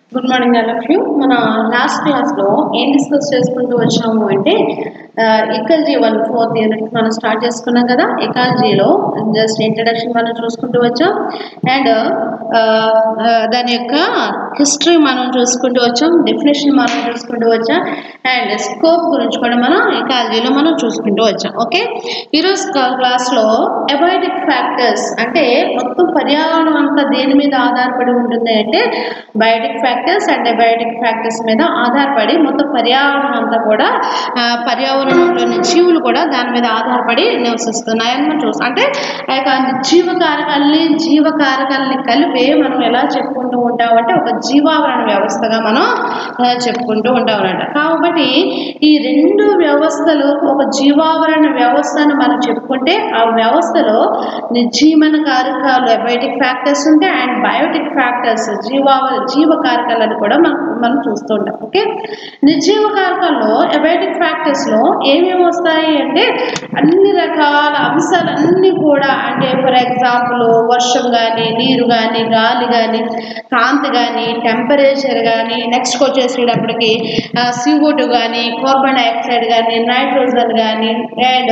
good morning all of you మన last క్లాస్లో ఏం డిస్కస్ చేసుకుంటూ వచ్చాము అంటే ఎకాలజీ వన్ ఫోర్త్ యూనిట్ మనం స్టార్ట్ చేసుకున్నాం కదా ఎకాలజీలో జస్ట్ ఇంట్రడక్షన్ మనం చూసుకుంటూ వచ్చాం అండ్ దాని యొక్క హిస్టరీ మనం చూసుకుంటూ వచ్చాం డెఫినేషన్ మనం చూసుకుంటూ వచ్చాం అండ్ స్కోప్ గురించి కూడా మనం ఎకాలజీలో మనం చూసుకుంటూ వచ్చాం ఓకే ఈరోజు క్లాస్లో అబయోటిక్ ఫ్యాక్టర్స్ అంటే మొత్తం పర్యావరణం అంతా దేని మీద ఆధారపడి ఉంటుంది అంటే biotic factors and abiotic factors మీద ఆధారపడి మొత్తం పర్యావరణం అంతా కూడా ఆ, పర్యావరణంలోని జీవులు కూడా దాని మీద ఆధారపడి నివసిస్తున్నాయని మనం చూస్తాం అంటే ఆ యొక్క జీవకారకాలని జీవకారకాలని కలిపి మనం ఎలా చెప్పుకుంటూ ఉంటాం అంటే ఒక జీవావరణ వ్యవస్థగా మనం ఆ, చెప్పుకుంటూ ఉంటాం అన్నమాట కాబట్టి ఈ రెండు వ్యవస్థలు ఒక జీవావరణ వ్యవస్థను మనం చెప్పుకుంటే ఆ వ్యవస్థలో నిర్జీవన కారకాలు అబయోటిక్ ఫ్యాక్టర్స్ ఉంటాయి అండ్ బయోటిక్ ఫ్యాక్టర్స్ జీవావ జీవకారకాలను కూడా మనం మనం చూస్తూ ఉంటాం ఓకే నిర్జీవ కారకాల్లో అబయోటిక్ ఫ్యాక్టర్స్లో ఏమేమి వస్తాయి అంటే అన్ని రకాల అంశాలన్నీ కూడా అంటే ఫర్ ఎగ్జాంపుల్ వర్షం కానీ నీరు కానీ గాలి కానీ కాంతి కానీ టెంపరేచర్ కానీ నెక్స్ట్ వచ్చేసేటప్పటికి సిఓ టూ కానీ కార్బన్ డైఆక్సైడ్ కానీ నైట్రోజన్ కానీ అండ్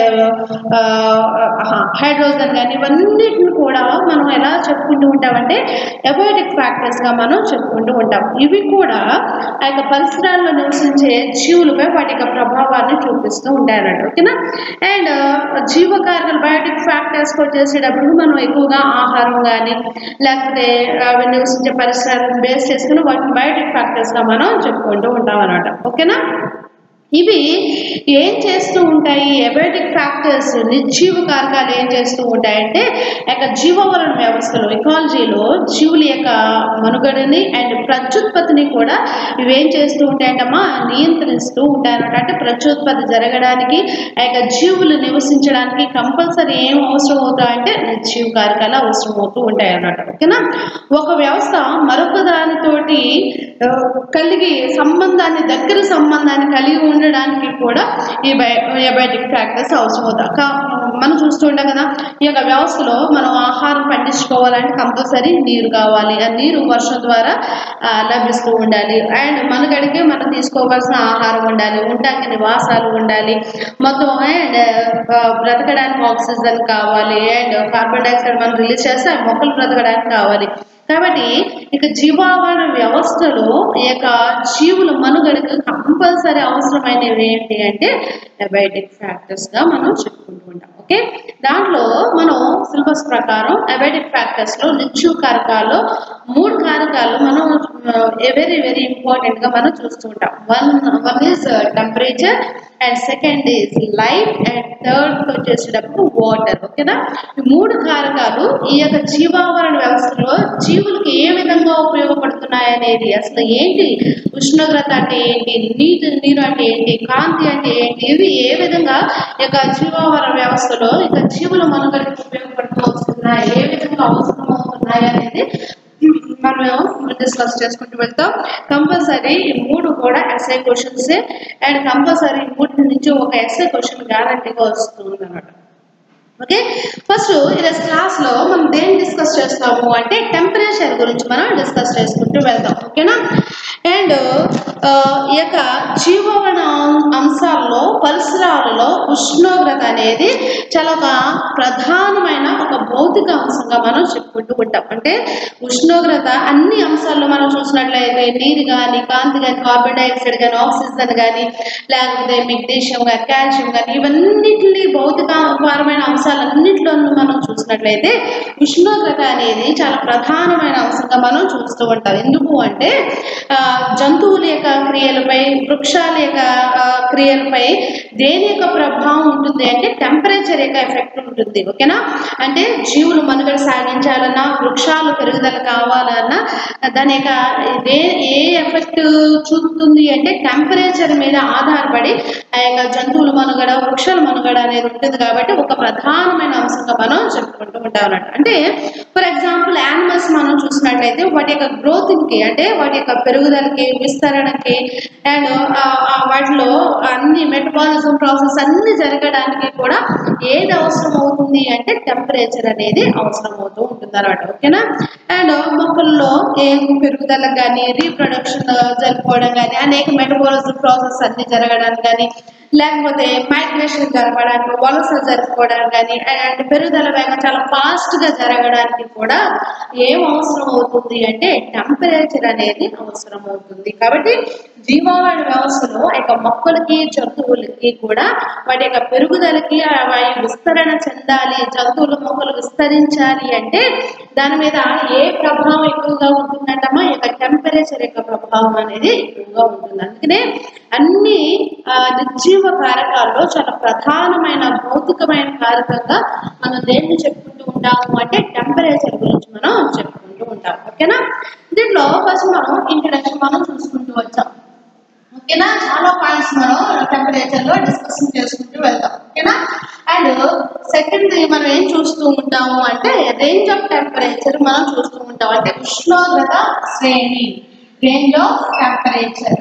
హైడ్రోజన్ కానీ ఇవన్నిటిని కూడా మనం ఎలా చెప్పుకుంటూ ఉంటామంటే అబయోటిక్ ఫ్యాక్టర్స్గా మనం చెప్పుకుంటూ ఉంటాం ఇవి కూడా ఆ యొక్క పరిసరాల్లో నివసించే జీవులపై వాటి యొక్క ప్రభావాన్ని చూపిస్తూ ఉంటాయన్నట్టు ఓకేనా అండ్ జీవకారకాలు బయోటిక్ ఫ్యాక్టర్స్కి వచ్చేసేటప్పుడు మనం ఎక్కువగా ఆహారం కానీ లేకపోతే అవి నివసించే పరిసరాలను బేస్ చేసుకుని వాటిని బయోటిక్ ఫ్యాక్టర్స్గా మనం చెప్పుకుంటూ ఉంటాం అనమాట ఓకేనా ఇవి ఏం చేస్తూ ఉంటాయి ఎబయోటిక్ ఫ్యాక్టర్స్ నిర్జీవ కారకాలు ఏం చేస్తూ ఉంటాయంటే ఆ యొక్క జీవవరణ వ్యవస్థలో ఎకాలజీలో జీవుల యొక్క మనుగడని అండ్ ప్రత్యుత్పత్తిని కూడా ఇవేం చేస్తూ ఉంటాయంటమ్మా నియంత్రిస్తూ ఉంటాయన్నమాట అంటే ప్రత్యుత్పత్తి జరగడానికి ఆ యొక్క జీవులు నివసించడానికి కంపల్సరీ ఏం అవసరం అవుతాయంటే నిర్జీవ కారకాలు అవసరం అవుతూ ఉంటాయి అన్నమాట ఓకేనా ఒక వ్యవస్థ మరొక దానితోటి ఆ, కలిగి సంబంధాన్ని దగ్గర సంబంధాన్ని కలిగి ఉండడానికి కూడా ఈ బయోటిక్ ఫ్యాక్టర్స్ అవసరం అవుతాయి కా- మనం చూస్తూ ఉంటాం కదా ఈ యొక్క వ్యవస్థలో మనం ఆహారం పండించుకోవాలంటే కంపల్సరీ నీరు కావాలి ఆ నీరు వర్షం ద్వారా ఆ, లభిస్తూ ఉండాలి అండ్ మనగడికి మనం తీసుకోవాల్సిన ఆహారం ఉండాలి ఉండడానికి నివాసాలు ఉండాలి మొత్తం అండ్ బ్రతకడానికి ఆక్సిజన్ కావాలి అండ్ కార్బన్ డైఆక్సైడ్ మనం రిలీజ్ చేస్తే ఆ మొక్కలు బ్రతకడానికి కావాలి కాబట్టి ఇక జీవావరణ వ్యవస్థలో ఈ యొక్క జీవుల మనుగడకు కంపల్సరీ అవసరమైనవి ఏంటి అంటే అబయోటిక్ ఫ్యాక్టర్స్గా మనం చెప్పుకుంటూ ఉంటాం ఓకే దాంట్లో మనం సిలబస్ ప్రకారం అబయోటిక్ ఫ్యాక్టర్స్లో నిత్యు కారకాల్లో మూడు కారకాలు మనం వెరీ వెరీ ఇంపార్టెంట్గా మనం చూస్తూ ఉంటాం one one is temperature and second is light and third వచ్చేసేటప్పుడు వాటర్ ఓకేనా ఈ మూడు కారకాలు ఈ యొక్క జీవావరణ వ్యవస్థలో జీవులకి ఏ విధంగా ఉపయోగపడుతున్నాయి అనేది అసలు ఏంటి ఉష్ణోగ్రత అంటే ఏంటి నీటి నీరు అంటే ఏంటి కాంతి అంటే ఏంటి ఇవి ఏ విధంగా ఈ యొక్క జీవావరణ వ్యవస్థలో ఇక జీవుల మనుగడకి ఉపయోగపడుతూ వస్తున్నాయి ఏ విధంగా అవసరం అవుతున్నాయి అనేది మనం డిస్కస్ చేసుకుంటూ వెళ్తాం కంపల్సరీ ఈ మూడు కూడా ఎస్ఐ క్వశ్చన్స్ అండ్ కంపల్సరీ ఈ మూడు నుంచి ఒక ఎస్ఐ క్వశ్చన్ గ్యారంటీగా వస్తుంది అన్నమాట ఓకే ఫస్ట్ ఈరోజు క్లాస్లో మనం దేన్ని డిస్కస్ చేస్తాము అంటే టెంపరేచర్ గురించి మనం డిస్కస్ చేసుకుంటూ వెళ్తాం ఓకేనా అండ్ ఈ యొక్క జీవవన అంశాల్లో పరిసరాలలో ఉష్ణోగ్రత అనేది చాలా ఒక ప్రధానమైన ఒక భౌతిక అంశంగా మనం చెప్పుకుంటూ ఉంటాం అంటే ఉష్ణోగ్రత అన్ని అంశాల్లో మనం చూసినట్లయితే నీరు కానీ కాంతి కానీ కార్బన్ డైఆక్సైడ్ కానీ ఆక్సిజన్ కానీ లేకపోతే మెగ్నీషియం కానీ కాల్షియం కానీ ఇవన్నిటిని భౌతికపరమైన అంశాలన్నింటిలోనూ మనం చూసినట్లయితే ఉష్ణోగ్రత అనేది చాలా ప్రధానమైన అంశంగా మనం చూస్తూ ఉంటాం ఎందుకు అంటే ఆ, జంతువుల యొక్క క్రియలపై వృక్షాల యొక్క ఆ, క్రియలపై దేని యొక్క ప్రభావం ఉంటుంది అంటే టెంపరేచర్ యొక్క ఎఫెక్ట్ ఉంటుంది ఓకేనా అంటే జీవులు మనుగడ సాగించాలన్నా వృక్షాలు పెరుగుదల కావాలన్నా దాని యొక్క ఏ ఏ ఎఫెక్ట్ చూపుతుంది అంటే టెంపరేచర్ మీద ఆధారపడి ఆ యొక్క జంతువుల మనుగడ వృక్షాల మనుగడ అనేది ఉంటుంది కాబట్టి ఒక ప్రధానమైన అంశంగా మనం చెప్పుకుంటూ ఉంటాం అన్నట్టు అంటే ఫర్ ఎగ్జాంపుల్ యానిమల్స్ మనం చూసినట్లయితే వాటి యొక్క గ్రోత్కి అంటే వాటి యొక్క పెరుగుదలకి విస్తరణకి అండ్ వాటిలో అన్ని మెటబాలిజం ప్రాసెస్ అన్ని జరగడానికి కూడా ఏది అవసరం అవుతుంది అంటే టెంపరేచర్ అనేది అవసరం అవుతూ ఉంటుంది అనమాట ఓకేనా అండ్ మొక్కల్లో ఏం పెరుగుదలకు కానీ రీప్రొడక్షన్ జరుపుకోవడం కానీ అనేక మెటబాలిజం ప్రాసెస్ అన్ని జరగడానికి కానీ లేకపోతే మైగ్రేషన్ జరగడానికి వలస జరుపుకోవడానికి కానీ అండ్ పెరుగుదల వేగం చాలా ఫాస్ట్గా జరగడానికి కూడా ఏం అవసరం అవుతుంది అంటే టెంపరేచర్ అనేది అవసరం అవుతుంది కాబట్టి జీవావరణ వ్యవస్థలో ఇక మొక్కలకి జంతువులకి కూడా వాటి యొక్క పెరుగుదలకి ఆ వాటి విస్తరణ చెందాలి జంతువులు మొక్కలు విస్తరించాలి అంటే దాని మీద ఏ ప్రభావం ఎక్కువగా ఉంటుందంటమ్మా ఈ యొక్క టెంపరేచర్ యొక్క ప్రభావం అనేది ఎక్కువగా ఉంటుంది అందుకనే అన్ని ఆ, నిర్జీవ కారకాల్లో చాలా ప్రధానమైన భౌతికమైన కారకంగా మనం దేన్ని చెప్పుకుంటూ ఉంటాము అంటే టెంపరేచర్ గురించి మనం చెప్పుకుంటూ ఉంటాం ఓకేనా దీంట్లో ఫస్ట్ మనం ఇంట్రడక్షన్ మనం చూసుకుంటూ వచ్చాం ఓకేనా చాలా పాయింట్స్ మనం టెంపరేచర్ లో డిస్కషన్ చేసుకుంటూ వెళ్తాం ఓకేనా అండ్ సెకండ్ మనం ఏం చూస్తూ ఉంటాము అంటే రేంజ్ ఆఫ్ టెంపరేచర్ మనం చూస్తూ ఉంటాం అంటే ఉష్ణోగ్రత శ్రేణి రేంజ్ ఆఫ్ టెంపరేచర్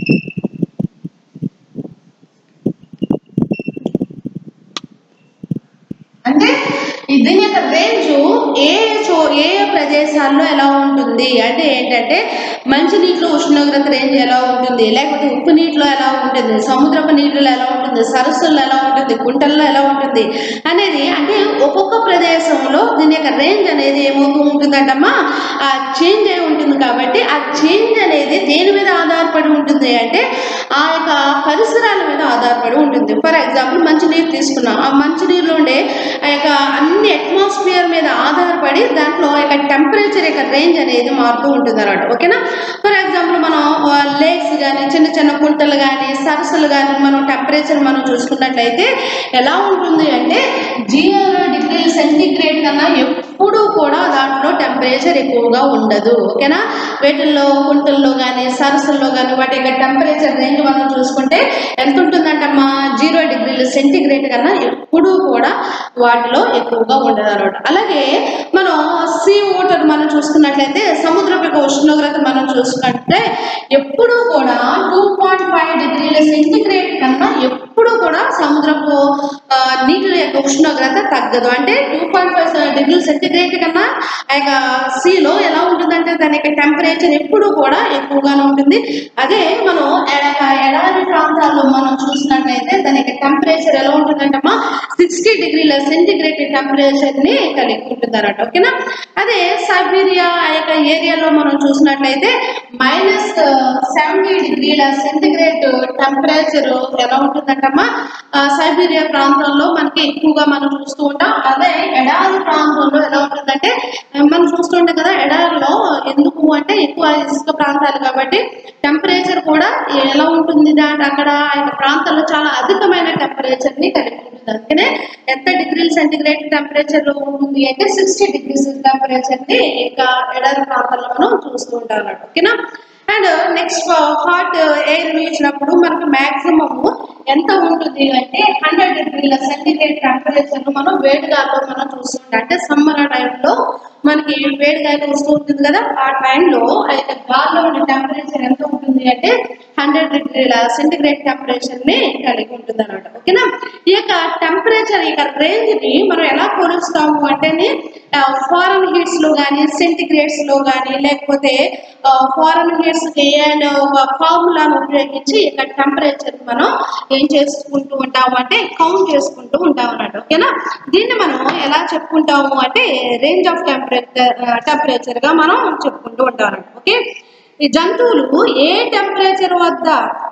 అంటే ఈ దీని యొక్క రేంజ్ ఏ చో ఏ ఏ ప్రదేశాల్లో ఎలా ఉంటుంది అంటే ఏంటంటే మంచినీటిలో ఉష్ణోగ్రత రేంజ్ ఎలా ఉంటుంది లేకపోతే ఉప్పు నీటిలో ఎలా ఉంటుంది సముద్రపు నీటిలో ఎలా ఉంటుంది సరస్సుల్లో ఎలా ఉంటుంది గుంటల్లో ఎలా ఉంటుంది అనేది అంటే ఒక్కొక్క ప్రదేశంలో దీని యొక్క రేంజ్ అనేది ఏమవుతూ ఉంటుందంటమ్మా ఆ చేంజ్ అయి ఉంటుంది కాబట్టి ఆ చేంజ్ అనేది దేని మీద ఆధారపడి ఉంటుంది అంటే ఆ యొక్క పరిసరాల మీద ఆధారపడి ఉంటుంది ఫర్ ఎగ్జాంపుల్ మంచినీరు తీసుకున్నాం ఆ మంచినీరులో ఉండే ఆ యొక్క అన్ని అట్మాస్ఫియర్ మీద ఆధారపడి దాంట్లో ఆ యొక్క టెంపరేచర్ యొక్క రేంజ్ అనేది మారుతూ ఉంటుంది అనమాట ఓకేనా ఫర్ ఎగ్జాంపుల్ మనం లేక్స్ కానీ చిన్న చిన్న కుంటలు కానీ సరస్సులు కానీ మనం టెంపరేచర్ మనం చూసుకున్నట్లయితే ఎలా ఉంటుంది అంటే జీరో డిగ్రీ సెంటిగ్రేడ్ కన్నా ఎప్పుడూ కూడా దాంట్లో టెంపరేచర్ ఎక్కువగా ఉండదు ఓకేనా వీటిల్లో కుంటల్లో కానీ సరస్సుల్లో కానీ వాటి యొక్క టెంపరేచర్ రేంజ్ మనం చూసుకుంటే ఎంత ఉంటుందంటమ్మా జీరో డిగ్రీలు సెంటిగ్రేడ్ కన్నా ఎప్పుడూ కూడా వాటిలో ఎక్కువగా ఉండదు అనమాట అలాగే మనం సీ వాటర్ మనం చూసుకున్నట్లయితే సముద్రం యొక్క ఉష్ణోగ్రత మనం చూసుకుంటే ఎప్పుడూ కూడా టూ పాయింట్ ఫైవ్ డిగ్రీల సెంటిగ్రేడ్ కన్నా ఎప్పుడూ కూడా సముద్రపు ఆ, నీటి యొక్క ఉష్ణోగ్రత తగ్గదు అంటే two point five degree centigrade కన్నా ఆ యొక్క సీలో ఎలా ఉంటుందంటే దాని యొక్క టెంపరేచర్ ఎప్పుడూ కూడా ఎక్కువగానే ఉంటుంది అదే మనం ఎడ- ఎడారి ప్రాంతాల్లో మనం చూసినట్లయితే దాని యొక్క టెంపరేచర్ ఎలా ఉంటుందంటమ్మా సిక్స్టీ డిగ్రీల సెంటిగ్రేడ్ టెంపరేచర్ ని కలిగి ఉంటుంది అన్నమాట ఓకేనా అదే సైబీరియా ఆ యొక్క ఏరియాలో మనం చూసినట్లయితే మైనస్ సెవెంటీ డిగ్రీల సెంటిగ్రేడ్ టెంపరేచర్ ఎలా ఉంటుందంటమ్మా ఆ, సైబీరియా ప్రాంతంలో మనకి ఎక్కువగా మనం చూస్తూ ఉంటాం అదే ఎడారి ప్రాంతంలో ఎలా ఉంటుందంటే ఆ, మనం చూస్తూ ఉంటాం కదా ఎడారిలో ఎందుకు అంటే ఎక్కువ ఇసుక ప్రాంతాలు కాబట్టి టెంపరేచర్ కూడా ఎలా ఉంటుంది అంటే అక్కడ ఆ యొక్క ప్రాంతాల్లో చాలా అధికమైన టెంపరేచర్ ని కలిగి ఉంటుంది అందుకనే ఎంత డిగ్రీల సెంటిగ్రేడ్ టెంపరేచర్ ఉంటుంది అంటే సిక్స్టీ డిగ్రీస్ టెంపరేచర్ ని ఇక ఎడారి ప్రాంతాల్లో మనం చూస్తూ ఉంటాం అన్నమాట ఓకేనా అండ్ నెక్స్ట్ హాట్ ఎయిర్ వీచినప్పుడు మనకు మాక్సిమం ఎంత ఉంటుంది అంటే హండ్రెడ్ డిగ్రీల సెంటిగ్రేడ్ టెంపరేచర్ మనం వేడిగాల్లో మనం చూస్తుంటాం అంటే సమ్మర్ టైంలో మనకి వేడిగాలి వస్తూ ఉంటుంది కదా ఆ టైంలో అయితే గాల్లో ఉండే టెంపరేచర్ ఎంత ఉంటుంది అంటే హండ్రెడ్ డిగ్రీల సెంటిగ్రేడ్ టెంపరేచర్ ని కలిగి ఉంటుంది అనమాట ఓకేనా ఈ యొక్క టెంపరేచర్ ఈ యొక్క రేంజ్ ని మనం ఎలా కొలుస్తాము అంటేనే ఫారెన్ హీట్స్ లో కానీ సెంటిగ్రేడ్స్ లో కానీ లేకపోతే ఫారెన్ హీట్స్ కి అండ్ ఒక ఫార్ములాను ఉపయోగించి ఈ యొక్క టెంపరేచర్ మనం ఏం చేసుకుంటూ ఉంటాము అంటే కౌంట్ చేసుకుంటూ ఉంటాం అన్నట్టు ఓకేనా దీన్ని మనం ఎలా చెప్పుకుంటాము అంటే రేంజ్ ఆఫ్ టెంపరేచర్ టెంపరేచర్ గా మనం చెప్పుకుంటూ ఉంటాం అన్నట్టు ఓకే ఈ జంతువులు ఏ టెంపరేచర్ వద్ద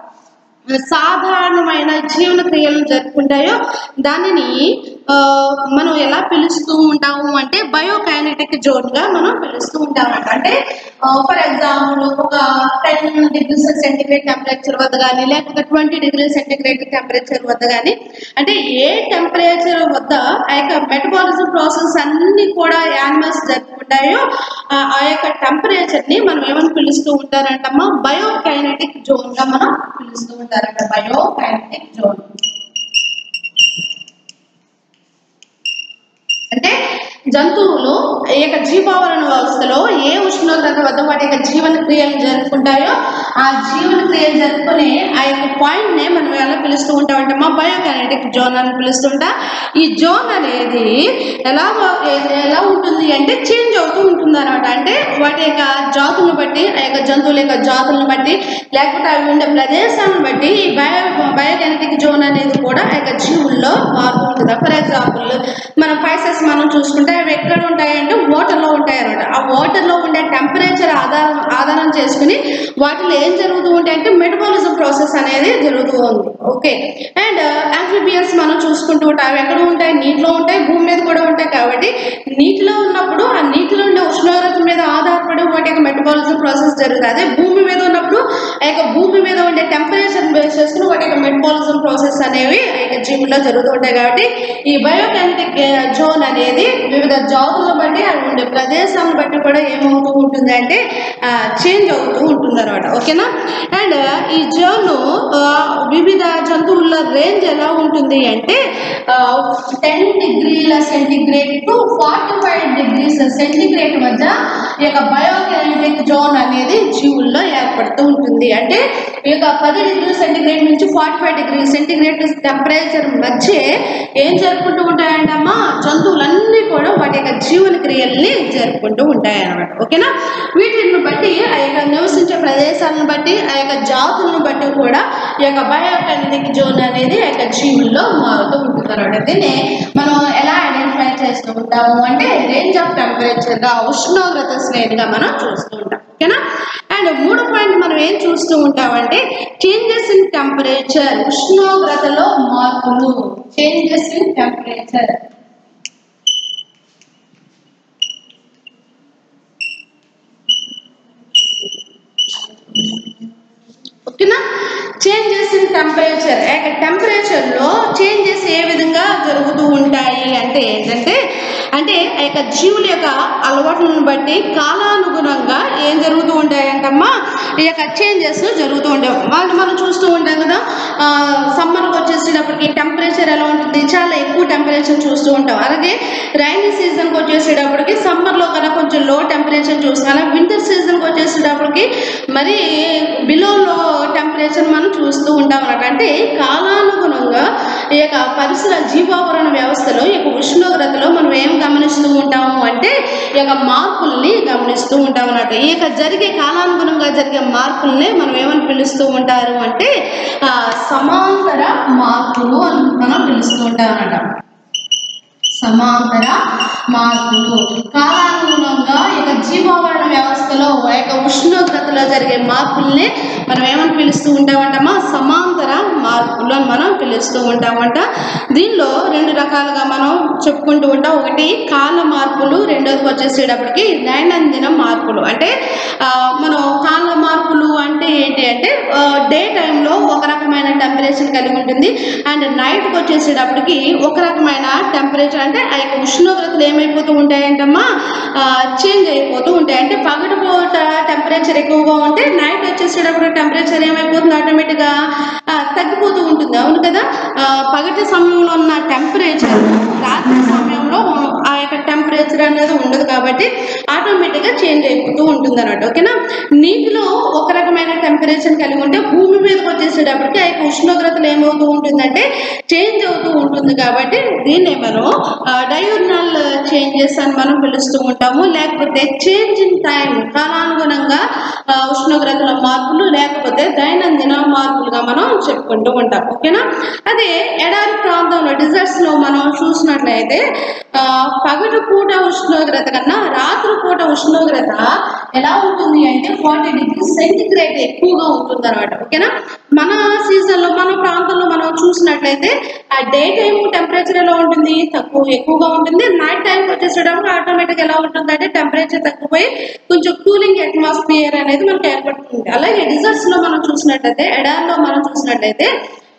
సాధారణమైన జీవన క్రియలను జరుపుకుంటాయో దానిని ఆ, మనం ఎలా పిలుస్తూ ఉంటాము అంటే బయోకైనటిక్ జోన్ గా మనం పిలుస్తూ ఉంటామంట అంటే ఫర్ ఎగ్జాంపుల్ ఒక టెన్ డిగ్రీస్ సెంటిగ్రేడ్ టెంపరేచర్ వద్ద కానీ లేకపోతే ట్వంటీ డిగ్రీ సెంటిగ్రేడ్ టెంపరేచర్ వద్ద కానీ అంటే ఏ టెంపరేచర్ వద్ద ఆ యొక్క మెటబాలిజం ప్రాసెస్ అన్ని కూడా యానిమల్స్ జరుపుకుంటాయో ఆ ఆ యొక్క టెంపరేచర్ ని మనం ఏమని పిలుస్తూ ఉంటారంటమ్మా బయోకైనటిక్ జోన్ గా మనం పిలుస్తూ ఉంటారంట బయోకైనటిక్ జోన్ అంటే జంతువులు ఈ యొక్క జీవావరణ వ్యవస్థలో ఏ ఉష్ణోగ్రత ఉష్ణోగ్రత వద్ద వాటి యొక్క జీవన క్రియలు జరుపుకుంటాయో ఆ జీవన క్రియలు జరుపుకునే ఆ యొక్క పాయింట్ నే మనం ఎలా పిలుస్తూ ఉంటామంటే మా బయోకైనటిక్ జోన్ అని పిలుస్తుంటా ఈ జోన్ అనేది ఎలా ఎలా ఉంటుంది అంటే చేంజ్ అవుతూ ఉంటుంది అనమాట అంటే వాటి యొక్క జాతులను బట్టి ఆ యొక్క జంతువుల యొక్క జాతులను బట్టి లేకపోతే అవి ఉండే ప్రదేశాలను బట్టి ఈ బయో బయోకైనటిక్ జోన్ అనేది కూడా ఆ యొక్క జీవుల్లో మారుతూ ఉంటుంది ఫర్ ఎగ్జాంపుల్ మనం పైసెస్ మనం చూసుకుంటే అవి ఎక్కడ ఉంటాయంటే వాటర్లో ఉంటాయి అనమాట ఆ వాటర్లో ఉండే టెంపరేచర్ ఆధారం ఆధారం చేసుకుని వాటిలో ఏం జరుగుతూ ఉంటాయి అంటే మెటబాలిజం ప్రాసెస్ అనేది జరుగుతూ ఉంది ఓకే అండ్ యాంఫిబియన్స్ మనం చూసుకుంటూ ఉంటాం అవి ఎక్కడ ఉంటాయి నీటిలో ఉంటాయి భూమి మీద కూడా ఉంటాయి కాబట్టి నీటిలో ఉన్నప్పుడు ఆ నీటిలో ఉండే ఉష్ణోగ్రత మీద ఆధారపడి వాటి యొక్క మెటబాలిజం ప్రాసెస్ జరుగుతుంది అదే భూమి మీద ఉన్నప్పుడు ఆ యొక్క భూమి మీద ఉండే టెంపరేచర్ బేస్ చేసుకుని వాటి యొక్క మెటబాలిజం ప్రాసెస్ అనేవి ఆ యొక్క జీవుల్లో జరుగుతూ ఉంటాయి కాబట్టి ఈ బయోకెంటిక్ జోన్ అనేది వివిధ జాతులను బట్టి అవి ఉండే ప్రదేశాలను బట్టి కూడా ఏమవుతూ ఉంటుంది అంటే చేంజ్ అవుతూ ఉంటుంది అనమాట ఓకేనా అండ్ ఈ జోన్ వివిధ జంతువుల రేంజ్ ఎలా ఉంటుంది అంటే టెన్ డిగ్రీల centigrade to forty five degrees centigrade మధ్య ఈ యొక్క బయోకెమిక్ జోన్ అనేది జీవుల్లో ఏర్పడుతూ ఉంటుంది అంటే ఈ యొక్క పది డిగ్రీల సెంటిగ్రేడ్ నుంచి forty five degree centigrade temperature మధ్య ఏం జరుపుకుంటూ ఉంటాయంటమ్మా జంతువులన్నీ కూడా వాటి యొక్క జీవన క్రియల్ని జరుపుకుంటూ ఉంటాయి అన్నమాట ఓకేనా వీటిని బట్టి ఆ యొక్క నివసించే ప్రదేశాలను బట్టి ఆ యొక్క జాతులను బట్టి కూడా ఈ యొక్క బయోకెమిక్ జోన్ అనేది ఆ యొక్క జీవుల్లో మారుతూ ఉంటుంది అనమాట దీన్ని మనం ఎలా ఐడెంటిఫై చేస్తూ ఉంటాము అంటే రేంజ్ ఆఫ్ టెంపరేచర్ గా ఉష్ణోగ్రత శ్రేణిగా మనం చూస్తూ ఉంటాం ఓకేనా అండ్ మూడో పాయింట్ మనం ఏం చూస్తూ ఉంటామంటే చేంజెస్ ఇన్ టెంపరేచర్ ఉష్ణోగ్రతలో మార్పులు చేంజెస్ ఇన్ టెంపరేచర్ ఓకేనా చేంజెస్ ఇన్ టెంపరేచర్ టెంపరేచర్లో చేంజెస్ ఏ విధంగా జరుగుతూ ఉంటాయి అంటే ఏంటంటే అంటే ఆ యొక్క జీవుల యొక్క అలవాట్లను బట్టి కాలానుగుణంగా ఏం జరుగుతూ ఉంటాయంటమ్మా ఈ యొక్క చేంజెస్ జరుగుతూ ఉంటాయి వాళ్ళు మనం చూస్తూ ఉంటాం కదా సమ్మర్కి వచ్చేసేటప్పటికి టెంపరేచర్ ఎలా ఉంటుంది చాలా ఎక్కువ టెంపరేచర్ చూస్తూ ఉంటాం అలాగే రైనీ సీజన్కి వచ్చేసేటప్పటికి సమ్మర్లో కన్నా కొంచెం లో టెంపరేచర్ చూస్తాం అలా వింటర్ సీజన్కి వచ్చేసేటప్పటికి మరి బిలో లో టెంపరేచర్ మనం చూస్తూ ఉంటాం అన్నమాట అంటే కాలానుగుణంగా ఈ యొక్క పరిసర జీవావరణ వ్యవస్థలో ఈ యొక్క ఉష్ణోగ్రతలో మనం ఏం గమనిస్తూ ఉంటాము అంటే ఈ యొక్క మార్పుల్ని గమనిస్తూ ఉంటాం అన్నమాట ఈ యొక్క జరిగే కాలానుగుణంగా జరిగే మార్పుల్ని మనం ఏమని పిలుస్తూ ఉంటారు అంటే ఆ, సమాంతర మార్పులు అని మనం పిలుస్తూ ఉంటాం అన్నమాట సమాంతర మార్పులు కాలానుగుణంగా ఈ యొక్క జీవావరణ వ్యవస్థలో ఆ యొక్క ఉష్ణోగ్రతలో జరిగే మార్పుల్ని మనం ఏమని పిలుస్తూ ఉంటామంటమ్మా సమాంతర మార్పులు అని మనం పిలుస్తూ ఉంటామంట దీనిలో రెండు రకాలుగా మనం చెప్పుకుంటూ ఉంటాం ఒకటి కాల మార్పులు రెండోది వచ్చేసేటప్పటికి దైనందిన మార్పులు అంటే ఆ, మనం కాల మార్పులు అంటే ఏంటి అంటే డే టైంలో ఒక రకమైన టెంపరేచర్ కలిగి ఉంటుంది అండ్ నైట్కి వచ్చేసేటప్పటికి ఒక రకమైన టెంపరేచర్ అంటే ఆ యొక్క ఉష్ణోగ్రతలు ఏమైపోతూ ఉంటాయంటమ్మా చేంజ్ అయిపోతూ ఉంటాయి అంటే పగటిపూట టెంపరేచర్ ఎక్కువగా ఉంటే నైట్ వచ్చేసేటప్పుడు టెంపరేచర్ ఏమైపోతుంది ఆటోమేటిక్గా తగ్గిపోతూ ఉంటుంది అవును కదా ఆ, పగటి సమయంలో ఉన్న టెంపరేచర్ రాత్రి సమయంలో ఆ యొక్క టెంపరేచర్ అనేది ఉండదు కాబట్టి ఆటోమేటిక్గా చేంజ్ అయిపోతూ ఉంటుంది అన్నమాట ఓకేనా నీటిలో ఒక రకమైన టెంపరేచర్ కలిగి ఉంటే భూమి మీదకి వచ్చేసేటప్పటికి ఆ యొక్క ఉష్ణోగ్రతలు ఏమవుతూ ఉంటుందంటే చేంజ్ అవుతూ ఉంటుంది కాబట్టి దీన్నే మనం డయూర్నల్ చేంజెస్ అని మనం పిలుస్తూ ఉంటాము లేకపోతే చేంజ్ ఇన్ టైం కాలానుగుణంగా ఆ, ఉష్ణోగ్రతల మార్పులు లేకపోతే దైనందిన మార్పులుగా మనం చెప్పుకుంటూ ఉంటాం ఓకేనా అదే ఎడారి ప్రాంతంలో డిజర్ట్స్ లో మనం చూసినట్లయితే ఆ, పగటి పూట ఉష్ణోగ్రత కన్నా రాత్రి పూట ఉష్ణోగ్రత ఎలా ఉంటుంది అంటే ఫార్టీ డిగ్రీ సెంటిగ్రేడ్ ఎక్కువగా ఉంటుంది అనమాట ఓకేనా మన సీజన్ లో మన ప్రాంతంలో మనం చూసినట్లయితే ఆ డే టైం టెంపరేచర్ ఎలా ఉంటుంది తక్కువ ఎక్కువగా ఉంటుంది నైట్ టైంకి వచ్చేసేటప్పుడు ఆటోమేటిక్ ఎలా ఉంటుంది అంటే టెంపరేచర్ తగ్గిపోయి కొంచెం కూలింగ్ అట్మాస్ఫియర్ అనేది మనకు ఏర్పడుతుంది అలాగే డిజర్ట్స్ లో మనం చూసినట్లయితే ఎడార్లో మనం చూసినట్లయితే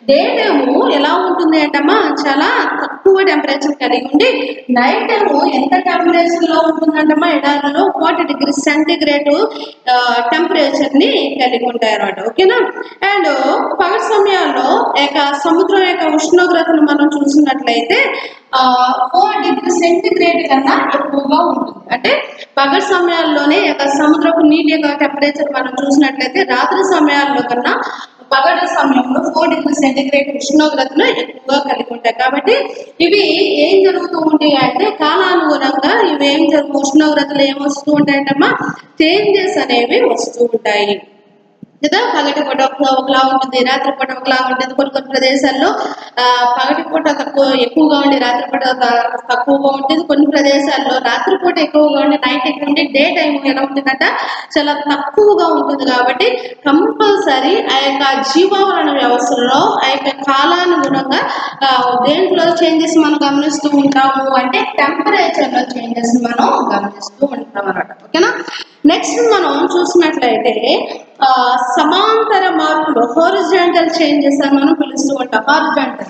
డే టైము ఎలా ఉంటుంది అంటమ్మా చాలా తక్కువ టెంపరేచర్ కలిగి ఉండి నైట్ టైము ఎంత టెంపరేచర్ లో ఉంటుందంటమ్మా ఎడారిలో ఫార్టీ డిగ్రీ సెంటిగ్రేడ్ టెంపరేచర్ ని కలిగి ఉంటాయి అన్నమాట ఓకేనా అండ్ పగటి సమయాల్లో యొక్క సముద్రం యొక్క ఉష్ణోగ్రతను మనం చూసినట్లయితే ఫోర్ డిగ్రీ సెంటిగ్రేడ్ కన్నా ఎక్కువగా ఉంటుంది అంటే పగటి సమయాల్లోనే యొక్క సముద్రపు నీటి యొక్క టెంపరేచర్ మనం చూసినట్లయితే రాత్రి సమయాల్లో కన్నా పగటి సమయంలో ఫోర్ డిగ్రీ సెంటిగ్రేడ్ ఉష్ణోగ్రతను ఎక్కువగా కలిగి ఉంటాయి కాబట్టి ఇవి ఏం జరుగుతూ ఉంటాయి అంటే కాలానుగుణంగా ఇవి ఏం జరుగు ఉష్ణోగ్రతలు ఏం వస్తూ ఉంటాయంటమ్మా చేంజెస్ అనేవి వస్తూ ఉంటాయి కదా పగటి పూట ఒక- ఒకలా ఉంటుంది రాత్రి పూట ఒకలా ఉంటుంది కొన్ని కొన్ని ప్రదేశాల్లో ఆ, పగటి పూట తక్కువ ఎక్కువగా ఉండి రాత్రి పూట త- తక్కువగా ఉంటుంది కొన్ని ప్రదేశాల్లో రాత్రి పూట ఎక్కువగా ఉండి నైట్ ఎక్కువ ఉండి డే టైం ఎలా ఉంటుందంట చాలా తక్కువగా ఉంటుంది కాబట్టి కంపల్సరీ ఆ యొక్క జీవావరణ వ్యవస్థలో ఆ యొక్క కాలానుగుణంగా ఆ, దేంట్లో చేంజెస్ మనం గమనిస్తూ ఉంటాము అంటే టెంపరేచర్ లో చేంజెస్ మనం గమనిస్తూ ఉంటాం అన్నమాట ఓకేనా నెక్స్ట్ మనం చూసినట్లయితే ఆ, సమాంతర మార్పులు హోరిజాంటల్ చేంజెస్ అని మనం పిలుస్తూ ఉంటాం హారిజాంటల్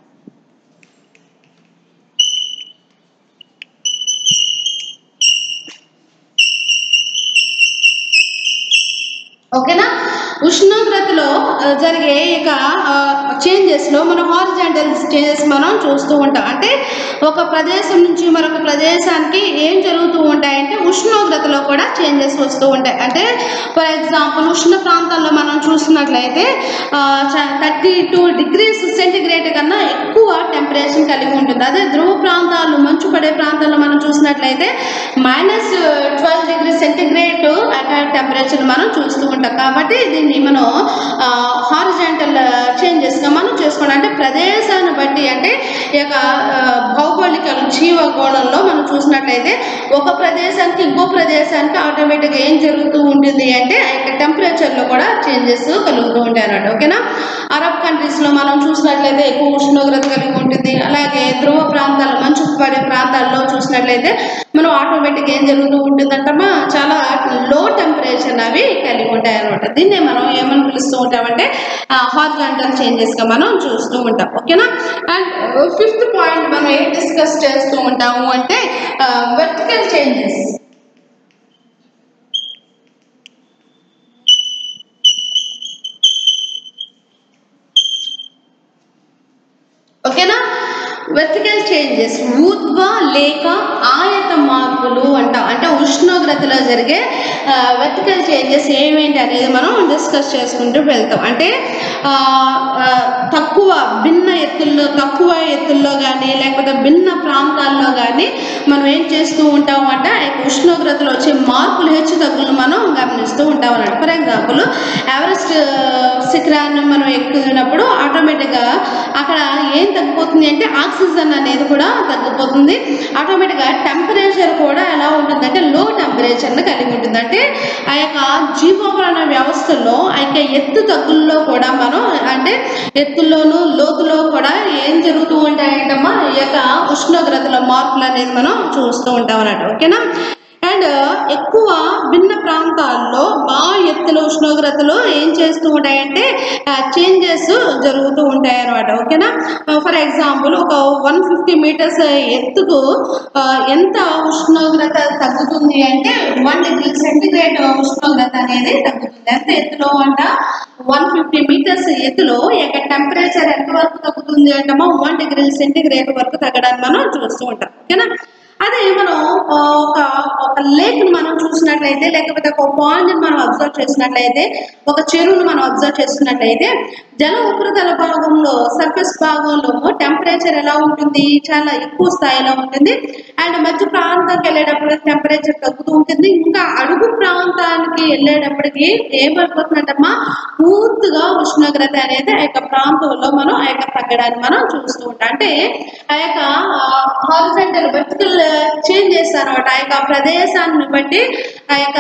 ఓకేనా ఉష్ణోగ్రతలో ఆ, జరిగే ఇక చేంజెస్ లో మనం హారిజాంటల్ చేంజెస్ మనం చూస్తూ ఉంటాం అంటే ఒక ప్రదేశం నుంచి మరొక ప్రదేశానికి ఏం జరుగుతూ ఉంటాయంటే ఉష్ణోగ్రతలో కూడా చేంజెస్ వస్తూ ఉంటాయి అంటే ఫర్ ఎగ్జాంపుల్ ఉష్ణ ప్రాంతాల్లో మనం చూసినట్లయితే థర్టీ టూ డిగ్రీస్ సెంటిగ్రేడ్ కన్నా ఎక్కువ టెంపరేచర్ కలిగి ఉంటుంది అదే ధ్రువ ప్రాంతాలు మంచు పడే ప్రాంతాల్లో మనం చూసినట్లయితే minus twelve degree centigrade temperature మనం చూస్తూ ఉంటాం కాబట్టి దీన్ని మనం హారిజాంటల్ చేంజెస్గా మనం చేసుకోండి అంటే ప్రదేశాన్ని బట్టి అంటే ఈ యొక్క ఆ, భౌగోళిక జీవగోళంలో మనం చూసినట్లయితే ఒక ప్రదేశానికి ఇంకో ప్రదేశానికి ఆటోమేటిక్గా ఏం జరుగుతూ ఉంటుంది అంటే ఆ యొక్క టెంపరేచర్లో కూడా చేంజెస్ కలుగుతూ ఉంటాయి అన్నమాట ఓకేనా అరబ్ కంట్రీస్లో మనం చూసినట్లయితే ఎక్కువ ఉష్ణోగ్రత కలిగి ఉంటుంది అలాగే ధ్రువ ప్రాంతాలు మంచు పడే ప్రాంతాల్లో చూసినట్లయితే మనం ఆటోమేటిక్ ఏం జరుగుతూ ఉంటుందంటమ్మా చాలా లో టెంపరేచర్ అవి కలిగి ఉంటాయి అనమాట దీన్నే మనం ఏమని పిలుస్తూ ఉంటామంటే హార్జాంటల్ చేంజెస్గా మనం చూస్తూ ఉంటాం ఓకేనా అండ్ ఫిఫ్త్ పాయింట్ మనం ఏం డిస్కస్ చేస్తూ ఉంటాము అంటే వర్టికల్ చేంజెస్ ఓకేనా వెర్టికల్ చేంజెస్ ఊర్ధ్వ లేక ఆయత మార్పులు అంటాం అంటే ఉష్ణోగ్రతలో జరిగే వెర్టికల్ చేంజెస్ ఏమేంటి అనేది మనం డిస్కస్ చేసుకుంటూ వెళ్తాం అంటే ఆ, ఆ, తక్కువ భిన్న ఎత్తుల్లో తక్కువ ఎత్తుల్లో కానీ లేకపోతే భిన్న ప్రాంతాల్లో కానీ మనం ఏం చేస్తూ ఉంటాం అంటే ఆ యొక్క ఉష్ణోగ్రతలో వచ్చే మార్పులు హెచ్చు తగ్గులు మనం గమనిస్తూ ఉంటాం అన్నమాట ఫర్ ఎగ్జాంపుల్ ఎవరెస్ట్ శిఖరాన్ని మనం ఎక్కుతున్నప్పుడు ఆటోమేటిక్గా అక్కడ ఏం తగ్గిపోతుంది అంటే ఆక్సిజన్ అనేది కూడా తగ్గిపోతుంది ఆటోమేటిక్గా టెంపరేచర్ కూడా ఎలా ఉంటుందంటే లో టెంపరేచర్ని కలిగి ఉంటుంది అంటే ఆ యొక్క జీవోపరణ వ్యవస్థలో ఆ యొక్క ఎత్తు తగ్గుల్లో కూడా మనం అంటే ఎత్తుల్లోనూ లోతులో కూడా ఏం జరుగుతూ ఉంటాయంటమ్మా ఈ యొక్క ఉష్ణోగ్రతలో మార్పులు అనేది మనం చూస్తూ ఉంటాం అన్నట్టు ఓకేనా అండ్ ఎక్కువ భిన్న ప్రాంతాల్లో బాగా ఎత్తుల ఉష్ణోగ్రతలు ఏం చేస్తూ ఉంటాయంటే చేంజెస్ జరుగుతూ ఉంటాయి అన్నమాట ఓకేనా ఫర్ ఎగ్జాంపుల్ ఒక వన్ ఫిఫ్టీ మీటర్స్ ఎత్తుకు ఆ, ఎంత ఉష్ణోగ్రత తగ్గుతుంది అంటే వన్ డిగ్రీ సెంటిగ్రేడ్ ఉష్ణోగ్రత అనేది తగ్గుతుంది ఎంత ఎత్తులో అంట వన్ ఫిఫ్టీ మీటర్స్ ఎత్తులో ఈ యొక్క టెంపరేచర్ ఎంత వరకు తగ్గుతుంది అంటమో వన్ డిగ్రీ సెంటిగ్రేడ్ వరకు తగ్గడానికి మనం చూస్తూ ఉంటాం ఓకేనా అదే మనం ఆ, ఒక ఒక లేక్ మనం చూసినట్లయితే లేకపోతే ఒక పాండ్ మనం అబ్జర్వ్ చేసినట్లయితే ఒక చెరువును మనం అబ్జర్వ్ చేసినట్లయితే జల ఉపరితల భాగంలో సర్ఫేస్ భాగంలో టెంపరేచర్ ఎలా ఉంటుంది చాలా ఎక్కువ స్థాయిలో ఉంటుంది అండ్ మధ్య ప్రాంతానికి వెళ్ళేటప్పుడు టెంపరేచర్ తగ్గుతూ ఉంటుంది ఇంకా అడుగు ప్రాంతానికి వెళ్ళేటప్పటికి ఏమైపోతుందంటమ్మా పూర్తిగా ఉష్ణోగ్రత అనేది ఆ యొక్క ప్రాంతంలో మనం ఆ యొక్క తగ్గడాన్ని మనం చూస్తూ ఉంటాం అంటే ఆ యొక్క హారిజెంటల్ వర్టికల్ చేంజ్ చేస్తారు అనమాట ఆ యొక్క ప్రదేశాన్ని బట్టి ఆ యొక్క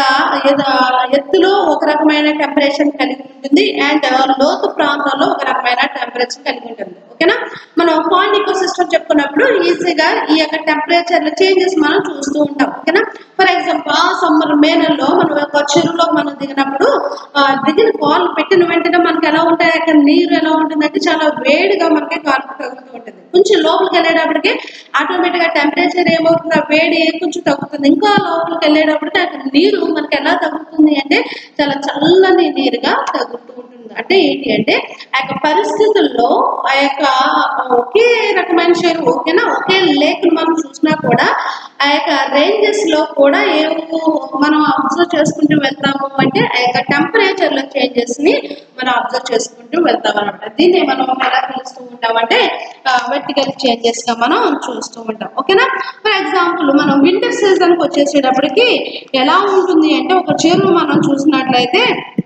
ఎద- ఎత్తులో ఒక రకమైన టెంపరేచర్ కలిగి ఉంటుంది అండ్ లోతు ప్రాంతాల్లో ఒక రకమైన టెంపరేచర్ కలిగి ఉంటుంది ఓకేనా మనం పాండ్ ఈకో సిస్టమ్ చెప్పుకున్నప్పుడు ఈజీగా ఈ యొక్క టెంపరేచర్ చేంజెస్ మనం చూస్తూ ఉంటాం ఓకేనా ఫర్ ఎగ్జాంపుల్ ఆ సమ్మర్ మే నెలలో మనం ఒక చెరువులో మనం దిగినప్పుడు ఆ, దిగిన కాలు పెట్టిన వెంటనే మనకి ఎలా ఉంటాయి అక్కడ నీరు ఎలా ఉంటుందంటే చాలా వేడిగా మనకి కాలు తగ్గుతూ ఉంటుంది కొంచెం లోపలికి వెళ్ళేటప్పటికి ఆటోమేటిక్గా టెంపరేచర్ ఏమవుతుంది ఆ వేడి కొంచెం తగ్గుతుంది ఇంకా లోపలికి వెళ్ళేటప్పటికి అక్కడ నీరు మనకి ఎలా తగ్గుతుంది అంటే చాలా చల్లని నీరుగా తగ్గుతూ ఉంటుంది అంటే ఏంటి అంటే ఆ యొక్క పరిస్థితుల్లో ఆ యొక్క ఒకే రకమైన చెరువు ఓకేనా ఒకే లేక్ మనం చూసినా కూడా ఆ యొక్క రేంజెస్ లో కూడా ఏమో మనం అబ్జర్వ్ చేసుకుంటూ వెళ్తాము అంటే ఆ యొక్క టెంపరేచర్ లో చేంజెస్ ని మనం అబ్జర్వ్ చేసుకుంటూ వెళ్తాం అనమాట దీన్ని మనం ఎలా పిలుస్తూ ఉంటామంటే వెర్టికల్ చేంజెస్ గా మనం చూస్తూ ఉంటాం ఓకేనా ఫర్ ఎగ్జాంపుల్ మనం వింటర్ సీజన్ కి వచ్చేసేటప్పటికి ఎలా ఉంటుంది అంటే ఒక చెరువు మనం చూసినట్లయితే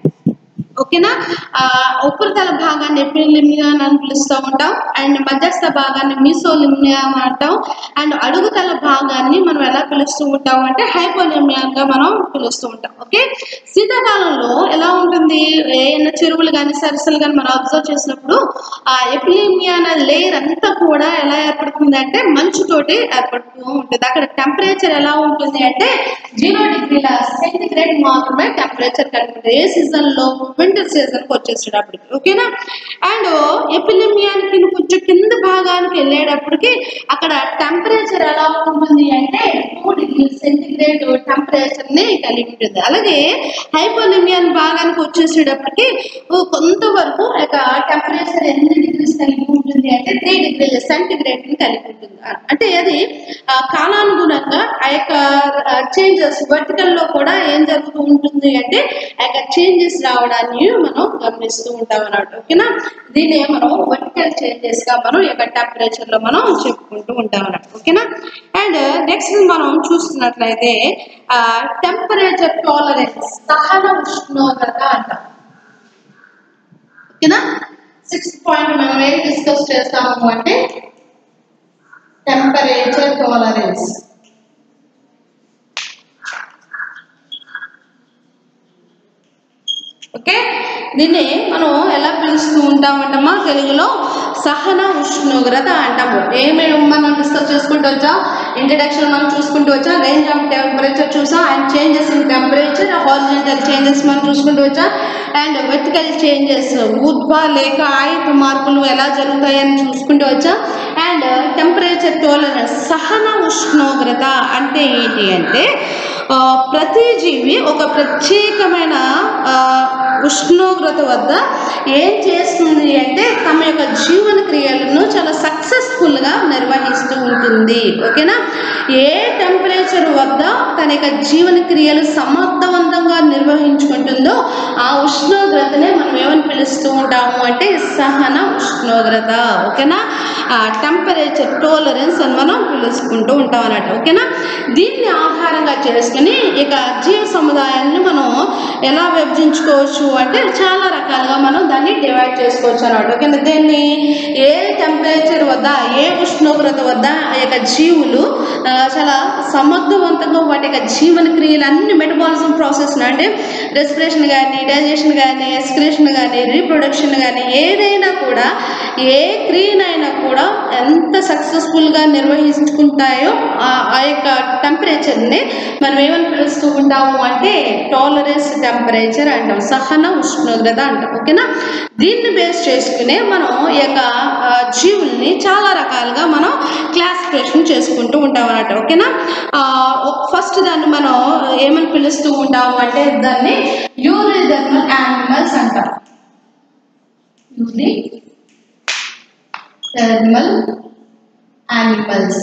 ఓకేనా ఆ, ఉపరితల భాగాన్ని ఎపిలిమియా అని పిలుస్తూ ఉంటాం అండ్ మధ్యస్థ భాగాన్ని మీసోలిమియా అంటాం అండ్ అడుగుతల భాగాన్ని మనం ఎలా పిలుస్తూ ఉంటాం అంటే హైపోలిమియాగా మనం పిలుస్తూ ఉంటాం ఓకే శీతాకాలంలో ఎలా ఉంటుంది ఏమైనా చెరువులు కానీ సరస్సులు కానీ మనం అబ్జర్వ్ చేసినప్పుడు ఆ ఎపిలిమియా అనే లేయర్ అంతా కూడా ఎలా ఏర్పడుతుంది అంటే మంచుతోటి ఏర్పడుతూ ఉంటుంది అక్కడ టెంపరేచర్ ఎలా ఉంటుంది అంటే జీరో డిగ్రీల సెంటిగ్రేడ్ మాత్రమే టెంపరేచర్ కనిపిస్తుంది ఏ సీజన్ లో వింటర్ సీజన్ కి వచ్చేసేటప్పటికి ఓకేనా అండ్ ఎపిలిమియానికి కొంచెం కింద భాగానికి వెళ్ళేటప్పటికి అక్కడ టెంపరేచర్ ఎలా ఉంటుంది అంటే టూ డిగ్రీ సెంటిగ్రేడ్ టెంపరేచర్ ని కలిగి ఉంటుంది అలాగే హైపోలిమియన్ భాగానికి వచ్చేసేటప్పటికి ఓ కొంతవరకు యొక్క టెంపరేచర్ ఎన్ని డిగ్రీస్ కలిగి ఉంటుంది అంటే త్రీ డిగ్రీల సెంటిగ్రేడ్ ని కలిగి ఉంటుంది అంటే అది ఆ, కాలానుగుణంగా ఆ యొక్క చేంజెస్ వర్టికల్ లో కూడా ఏం జరుగుతూ ఉంటుంది అంటే ఆ యొక్క చేంజెస్ రావడాన్ని మనం గమనిస్తూ ఉంటాం అన్నమాట ఓకేనా దీన్ని మనం వర్టికల్ చేంజెస్ గా మనం ఈ యొక్క టెంపరేచర్ లో మనం చెప్పుకుంటూ ఉంటాం అన్నమాట ఓకేనా అండ్ నెక్స్ట్ మనం చూస్తున్నట్లయితే టెంపరేచర్ టాలరెన్స్ సహన ఉష్ణోగ్రత అంటాం ఓకేనా సిక్స్త్ పాయింట్ మనం ఏం డిస్కస్ చేస్తాము అంటే టెంపరేచర్ టాలరెన్స్ ఓకే దీన్ని మనం ఎలా పిలుస్తూ ఉంటామంటమ్మా తెలుగులో సహన ఉష్ణోగ్రత అంటాము ఏమేమి మనం డిస్కస్ చేసుకుంటూ వచ్చాం ఇంట్రడక్షన్ మనం చూసుకుంటూ వచ్చాం రేంజ్ ఆఫ్ టెంపరేచర్ చూసాం and changes in temperature horizontal changes మనం చూసుకుంటూ వచ్చాం అండ్ వెర్టికల్ చేంజెస్ ఊర్ధ్వ లేక ఆయత మార్పులు ఎలా జరుగుతాయని చూసుకుంటూ వచ్చాం అండ్ టెంపరేచర్ టోలరెన్స్ సహన ఉష్ణోగ్రత అంటే ఏంటి అంటే ఆ, ప్రతి జీవి ఒక ప్రత్యేకమైన ఆ, ఉష్ణోగ్రత వద్ద ఏం చేస్తుంది అంటే తమ యొక్క జీవన క్రియలను చాలా సక్సెస్ఫుల్గా నిర్వహిస్తూ ఉంటుంది ఓకేనా ఏ టెంపరేచర్ వద్ద తన యొక్క జీవన క్రియలు సమర్థవంతంగా నిర్వహించుకుంటుందో ఆ ఉష్ణోగ్రతనే మనం ఏమని పిలుస్తూ ఉంటాము అంటే సహన ఉష్ణోగ్రత ఓకేనా టెంపరేచర్ టోలరెన్స్ అని మనం పిలుచుకుంటూ ఉంటాం అన్నట్టు ఓకేనా దీన్ని ఆధారంగా చేసుకుని ఇక జీవ సముదాయాన్ని మనం ఎలా విభజించుకోవచ్చు అంటే చాలా రకాలుగా మనం దాన్ని డివైడ్ చేసుకోవచ్చు అన్నమాట ఓకేనా దీన్ని ఏ టెంపరేచర్ వద్ద ఏ ఉష్ణోగ్రత వద్ద ఆ యొక్క జీవులు ఆ, చాలా సమర్థవంతంగా వాటి యొక్క జీవన క్రియలు అన్ని మెటబాలిజం ప్రాసెస్ అంటే రెస్పిరేషన్ కానీ డైజెషన్ కానీ ఎక్స్క్రేషన్ కానీ రీప్రొడక్షన్ కానీ ఏదైనా కూడా ఏ క్రియనైనా కూడా ఎంత సక్సెస్ఫుల్గా నిర్వహించుకుంటాయో ఆ ఆ యొక్క టెంపరేచర్ని మనం ఏమని పిలుస్తూ ఉంటాము అంటే టాలరెన్స్ టెంపరేచర్ అంటాం సహన ఉష్ణోగ్రత అంటాం ఓకేనా దీన్ని బేస్ చేసుకునే మనం ఈ యొక్క ఆ, జీవుల్ని చాలా రకాలుగా మనం క్లాసిఫికేషన్ చేసుకుంటూ ఉంటాం అన్నమాట ఓకేనా ఫస్ట్ దాన్ని మనం ఏమని పిలుస్తూ ఉంటాము అంటే దాన్ని యూరిథర్మల్ యానిమల్స్ అంటాం యూరి థర్మల్ యానిమల్స్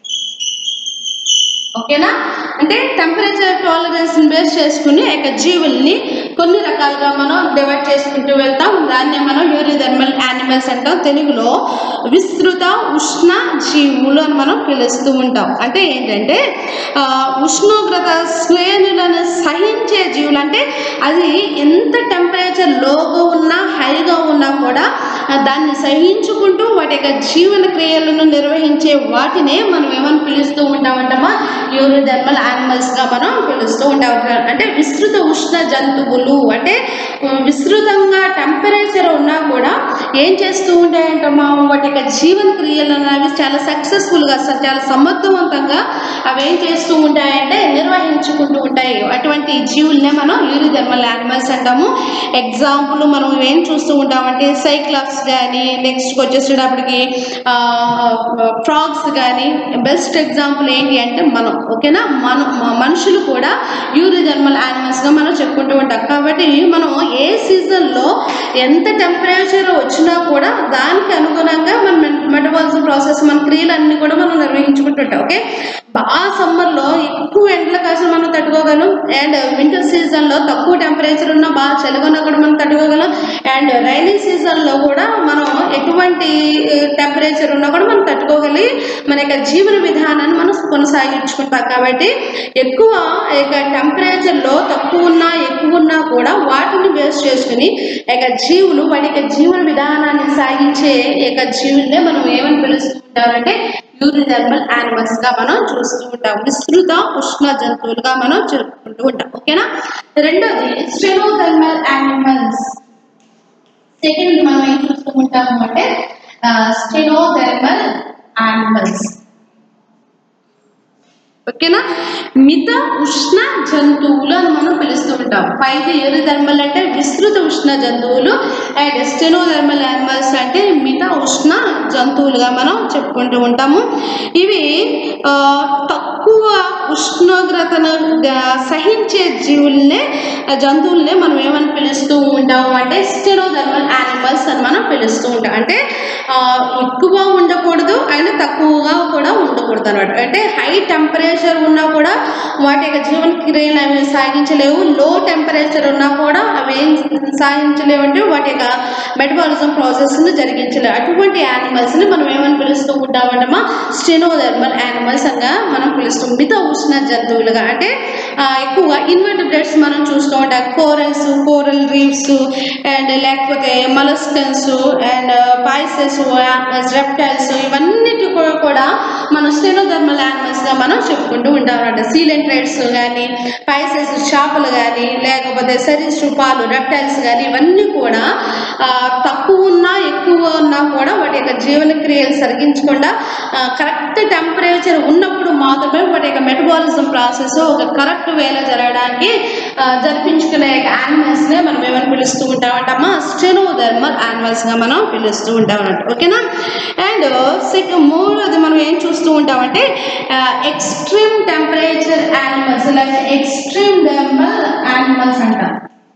ఓకేనా అంటే టెంపరేచర్ టాలరెన్స్ బేస్ చేసుకుని ఆ యొక్క జీవుల్ని కొన్ని రకాలుగా మనం డివైడ్ చేసుకుంటూ వెళ్తాం దాన్ని మనం యూరిథర్మల్ యానిమల్స్ అంటాం తెలుగులో విస్తృత ఉష్ణ జీవులు అని మనం పిలుస్తూ ఉంటాం అంటే ఏంటంటే ఆ, ఉష్ణోగ్రత శ్రేణులను సహించే జీవులు అంటే అది ఎంత టెంపరేచర్ లోగా ఉన్నా హైగా ఉన్నా కూడా ఆ, దాన్ని సహించుకుంటూ వాటి యొక్క జీవన క్రియలను నిర్వహించే వాటినే మనం ఏమని పిలుస్తూ ఉంటామంటమా యూరిథర్మల్ యానిమల్స్గా మనం పిలుస్తూ ఉంటాం అంటే విస్తృత ఉష్ణ జంతువులు అంటే ఉమ్, విస్తృతంగా టెంపరేచర్ ఉన్నా కూడా ఏం చేస్తూ ఉంటాయంటమ్మా వాటి యొక్క జీవన క్రియలు అనేవి చాలా సక్సెస్ఫుల్గా చాలా సమర్థవంతంగా అవి ఏం చేస్తూ ఉంటాయంటే నిర్వహించుకుంటూ ఉంటాయి అటువంటి జీవులనే మనం యూరిథర్మల్ యానిమల్స్ అంటాము ఎగ్జాంపుల్ మనం ఏం చూస్తూ ఉంటామంటే సైక్లాప్స్ కానీ నెక్స్ట్ వచ్చేసేటప్పటికి ఫ్రాగ్స్ కానీ బెస్ట్ ఎగ్జాంపుల్ ఏంటి అంటే మనం ఓకేనా మనం మ- మనుషులు కూడా యూరిథర్మల్ యానిమల్స్గా మనం చెప్పుకుంటూ ఉంటాం కాబట్టి మనం ఏ సీజన్లో ఎంత టెంపరేచర్ వచ్చినా కూడా దానికి అనుగుణంగా మన మెటబాలిజం ప్రాసెస్ మన క్రియలన్నీ కూడా మనం నిర్వహించుకుంటుంటాం ఓకే బాగా సమ్మర్లో ఎక్కువ ఎండల కాసిన మనం తట్టుకోగలం అండ్ వింటర్ సీజన్లో తక్కువ టెంపరేచర్ ఉన్నా బాగా చలిగా ఉన్నా కూడా మనం తట్టుకోగలం అండ్ రైనీ సీజన్లో కూడా మనం ఎటువంటి టెంపరేచర్ ఉన్నా కూడా మనం తట్టుకోగలిగి మన యొక్క జీవన విధానాన్ని మనం కొనసాగించుకుంటాం కాబట్టి ఎక్కువ ఈ యొక్క టెంపరేచర్లో తక్కువ ఉన్నా ఎక్కువ ఉన్నా కూడా వాటిని బేస్ చేసుకుని ఈ యొక్క జీవులు వాటి యొక్క జీవన విధానాన్ని సాగించే ఈ యొక్క జీవులనే మనం ఏమని పిలుస్తూ ఉంటారంటే యూరిథర్మల్ యానిమల్స్ గా మనం చూస్తూ ఉంటాం విస్తృత ఉష్ణ జంతువులుగా మనం చెప్పుకుంటూ ఉంటాం ఓకేనా రెండోది స్టెనోథర్మల్ యానిమల్స్ సెకండ్ మనం ఏం చూస్తూ ఉంటాము అంటే స్టెనోథర్మల్ యానిమల్స్ ఓకేనా మిత ఉష్ణ జంతువులు అని మనం పిలుస్తూ ఉంటాం పైకి యూరిథర్మల్ అంటే విస్తృత ఉష్ణ జంతువులు అండ్ స్టెనోథర్మల్ యానిమల్స్ అంటే మిత ఉష్ణ జంతువులుగా మనం చెప్పుకుంటూ ఉంటాము ఇవి ఆ, తక్కువ ఉష్ణోగ్రతను గ- సహించే జీవుల్నే ఆ జంతువుల్నే మనం ఏమని పిలుస్తూ ఉంటాము అంటే స్టెనోథర్మల్ యానిమల్స్ అని మనం పిలుస్తూ ఉంటాం అంటే ఆ, ఎక్కువ ఉండకూడదు అండ్ తక్కువగా కూడా ఉండకూడదు అనమాట అంటే హై టెంపరేచర్ ఉన్నా కూడా వాటి యొక్క జీవన క్రియలు అవి సాగించలేవు లో టెంపరేచర్ ఉన్నా కూడా అవి ఏం సాగించలేవు అంటే వాటి యొక్క మెటబాలిజం ప్రాసెస్ని జరిగించలేవు అటువంటి యానిమల్స్ని మనం ఏమని పిలుస్తూ ఉంటామంటమా స్టెనోథర్మల్ యానిమల్స్ అనగా మనం పిలుస్తాం మిత ఉష్ణ జంతువులుగా అంటే ఆ, ఎక్కువగా ఇన్వర్టిబ్రేట్స్ మనం చూస్తూ ఉంటాం కోరల్స్ కోరల్ రీఫ్స్ అండ్ లేకపోతే మలస్కన్స్ అండ్ పాయిసెస్ రెప్టైల్స్ ఇవన్నిటి కూడా- కూడా మనం స్టెనోథర్మల్ యానిమల్స్గా మనం చెప్పుకుంటూ ఉంటాం అన్నమాట సీలెంట్రైడ్స్ కానీ పైసెస్ చేపలు కానీ లేకపోతే సరీసృపాలు రెప్టైల్స్ కానీ ఇవన్నీ కూడా ఆ, తక్కువ ఉన్నా ఎక్కువ ఉన్నా కూడా వాటి యొక్క జీవన క్రియలు సరిగించకుండా కరెక్ట్ టెంపరేచర్ ఉన్నప్పుడు మాత్రమే వాటి యొక్క మెటబాలిజం ప్రాసెస్ ఒక కరెక్ట్ వేలో జరగడానికి ఆ, జరిపించుకునే యానిమల్స్నే మనం ఏమని పిలుస్తూ ఉంటామంటమ్మా స్టెనోధర్మల్ యానిమల్స్గా మనం పిలుస్తూ ఉంటాం అన్నట్టు ఓకేనా అండ్ సెకండ్ మూడోది మనం ఏం చూస్తూ ఉంటామంటే extreme temperature animals like extreme thermal animals అంటాం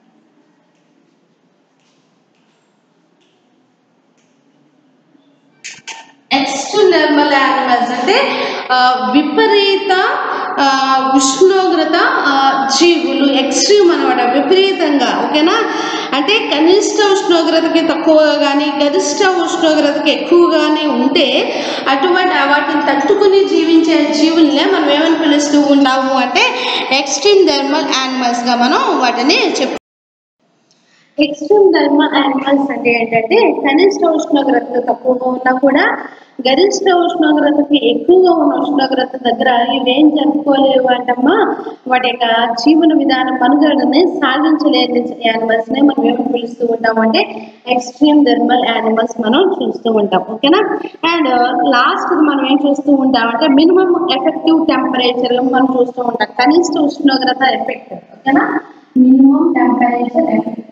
ఎక్స్ట్రీమ్ థర్మల్ యానిమల్స్ అంటే ఆ, విపరీత ఆ, ఉష్ణోగ్రత ఆ, జీవులు ఎక్స్ట్రీమ్ అనమాట విపరీతంగా ఓకేనా అంటే కనిష్ట ఉష్ణోగ్రతకి తక్కువగా కానీ గరిష్ట ఉష్ణోగ్రతకి ఎక్కువగానే ఉంటే అటువంటి వాటిని తట్టుకుని జీవించే జీవుల్నే మనం ఏమని పిలుస్తూ ఉంటాము అంటే ఎక్స్ట్రీమ్ థర్మల్ యానిమల్స్గా మనం వాటిని చెప్పు ఎక్స్ట్రీమ్ థర్మల్ యానిమల్స్ అంటే ఏంటంటే కనిష్ట ఉష్ణోగ్రత తక్కువగా ఉన్నా కూడా గరిష్ట ఉష్ణోగ్రతకి ఎక్కువగా ఉన్న ఉష్ణోగ్రత దగ్గర ఇవేం జరుపుకోలేవు అంటమ్మా వాటి యొక్క జీవన విధానం మనుగడని సాగించలేని యానిమల్స్ నే మనం ఏమని పిలుస్తూ ఉంటాం అంటే ఎక్స్ట్రీమ్ థర్మల్ యానిమల్స్ మనం చూస్తూ ఉంటాం ఓకేనా అండ్ లాస్ట్ మనం ఏం చూస్తూ ఉంటాం అంటే మినిమం ఎఫెక్టివ్ టెంపరేచర్ మనం చూస్తూ ఉంటాం కనిష్ట ఉష్ణోగ్రత ఎఫెక్ట్ ఓకేనా minimum temperature effect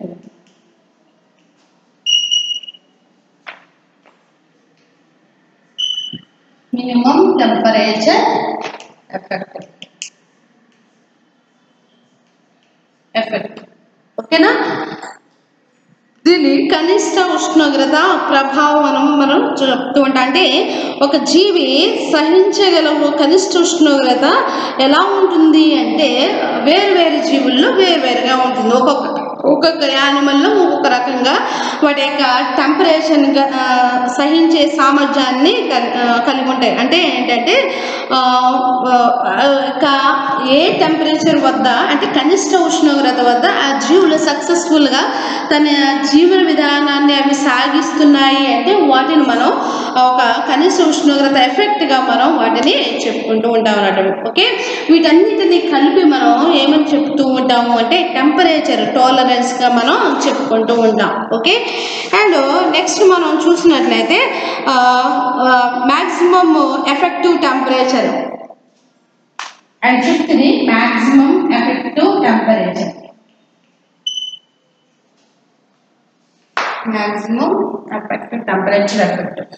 minimum temperature effect effect ఓకేనా దీని కనిష్ట ఉష్ణోగ్రత ప్రభావం మనం మనం చెప్తూ ఉంటాం అంటే ఒక జీవి సహించగలవు కనిష్ట ఉష్ణోగ్రత ఎలా ఉంటుంది అంటే వేరు వేరు జీవుల్లో వేరువేరుగా ఉంటుంది ఒక్కొక్క ఒక్కొక్క యానిమల్లో ఒక్కొక్క రకంగా వాటి యొక్క టెంపరేచర్ సహించే సామర్థ్యాన్ని కల్- ఆ, కలిగి ఉంటాయి అంటే ఏంటంటే ఆ, ఆ, ఒక ఏ టెంపరేచర్ వద్ద అంటే కనిష్ట ఉష్ణోగ్రత వద్ద ఆ జీవులు సక్సెస్ఫుల్గా తన జీవన విధానాన్ని అవి సాగిస్తున్నాయి అంటే వాటిని మనం ఒక కనీస ఉష్ణోగ్రత ఎఫెక్ట్గా మనం వాటిని చెప్పుకుంటూ ఉంటాం అన్నమాట ఓకే వీటన్నిటిని కలిపి మనం ఏమని చెప్తూ ఉంటాము అంటే టెంపరేచర్ టాలరెన్స్గా మనం చెప్పుకుంటూ ఉంటాం ఓకే అండ్ నెక్స్ట్ మనం చూసినట్లయితే మ్యాక్సిమమ్ ఎఫెక్టివ్ టెంపరేచర్ అండ్ ఫిఫ్త్ది maximum effective temperature maximum effective temperature effective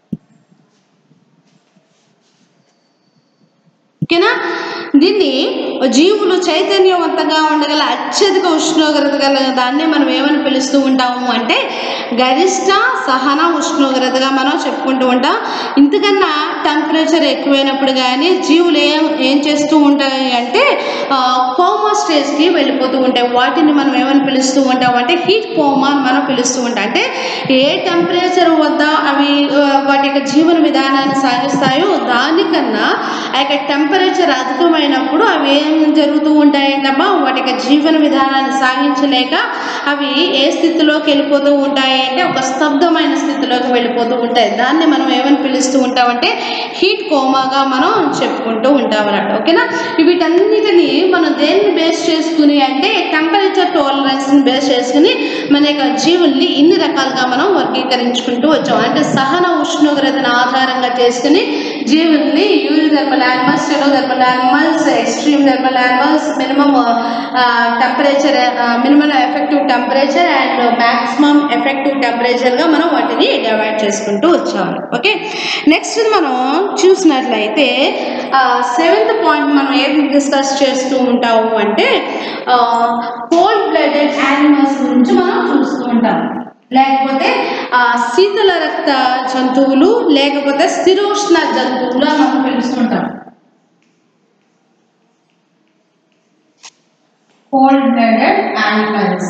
ఓకేనా దీన్ని జీవులు చైతన్యవంతంగా ఉండగల అత్యధిక ఉష్ణోగ్రత గల దాన్ని మనం ఏమని పిలుస్తూ ఉంటాము అంటే గరిష్ట సహన ఉష్ణోగ్రతగా మనం చెప్పుకుంటూ ఉంటాం ఇంతకన్నా టెంపరేచర్ ఎక్కువైనప్పుడు కానీ జీవులు ఏం ఏం చేస్తూ ఉంటాయి అంటే కోమా స్టేజ్కి వెళ్ళిపోతూ ఉంటాయి వాటిని మనం ఏమని పిలుస్తూ ఉంటాం అంటే హీట్ కోమా అని మనం పిలుస్తూ ఉంటాం అంటే ఏ టెంపరేచర్ వద్ద అవి ఆ, వాటి యొక్క జీవన విధానాన్ని సాగిస్తాయో దానికన్నా ఆ యొక్క టెంపరేచర్ అధికమైనప్పుడు అవి ఏం జరుగుతూ ఉంటాయంటమ్మా వాటి యొక్క జీవన విధానాన్ని సాగించలేక అవి ఏ స్థితిలోకి వెళ్ళిపోతూ ఉంటాయి అంటే ఒక స్తబ్దమైన స్థితిలోకి వెళ్ళిపోతూ ఉంటాయి దాన్ని మనం ఏమని పిలుస్తూ ఉంటామంటే హీట్ కోమాగా మనం చెప్పుకుంటూ ఉంటాం అన్నట్టు ఓకేనా వీటన్నిటిని మనం దేన్ని బేస్ చేసుకుని అంటే టెంపరేచర్ టాలరెన్స్ని బేస్ చేసుకుని మన యొక్క జీవుల్ని ఇన్ని రకాలుగా మనం వర్గీకరించుకుంటూ వచ్చాం అంటే సహన ఉష్ణోగ్రతను ఆధారంగా చేసుకుని జీవుల్ని యూరిథర్మల్ యానిమల్స్ సెలోథర్మల్ animals extreme thermal animals minimum temperature minimum effective temperature and maximum effective టెంపరేచర్గా మనం వాటిని డివైడ్ చేసుకుంటూ వచ్చాము ఓకే నెక్స్ట్ మనం చూసినట్లయితే సెవెంత్ పాయింట్ మనం ఏం డిస్కస్ చేస్తూ ఉంటాము అంటే కోల్డ్ బ్లడెడ్ యానిమల్స్ గురించి మనం చూస్తూ ఉంటాం లేకపోతే ఆ, శీతల రక్త జంతువులు లేకపోతే స్థిరోష్ణ జంతువులు అని మనం పిలుస్తుంటాం కోల్డ్ బ్లడెడ్ యానిమల్స్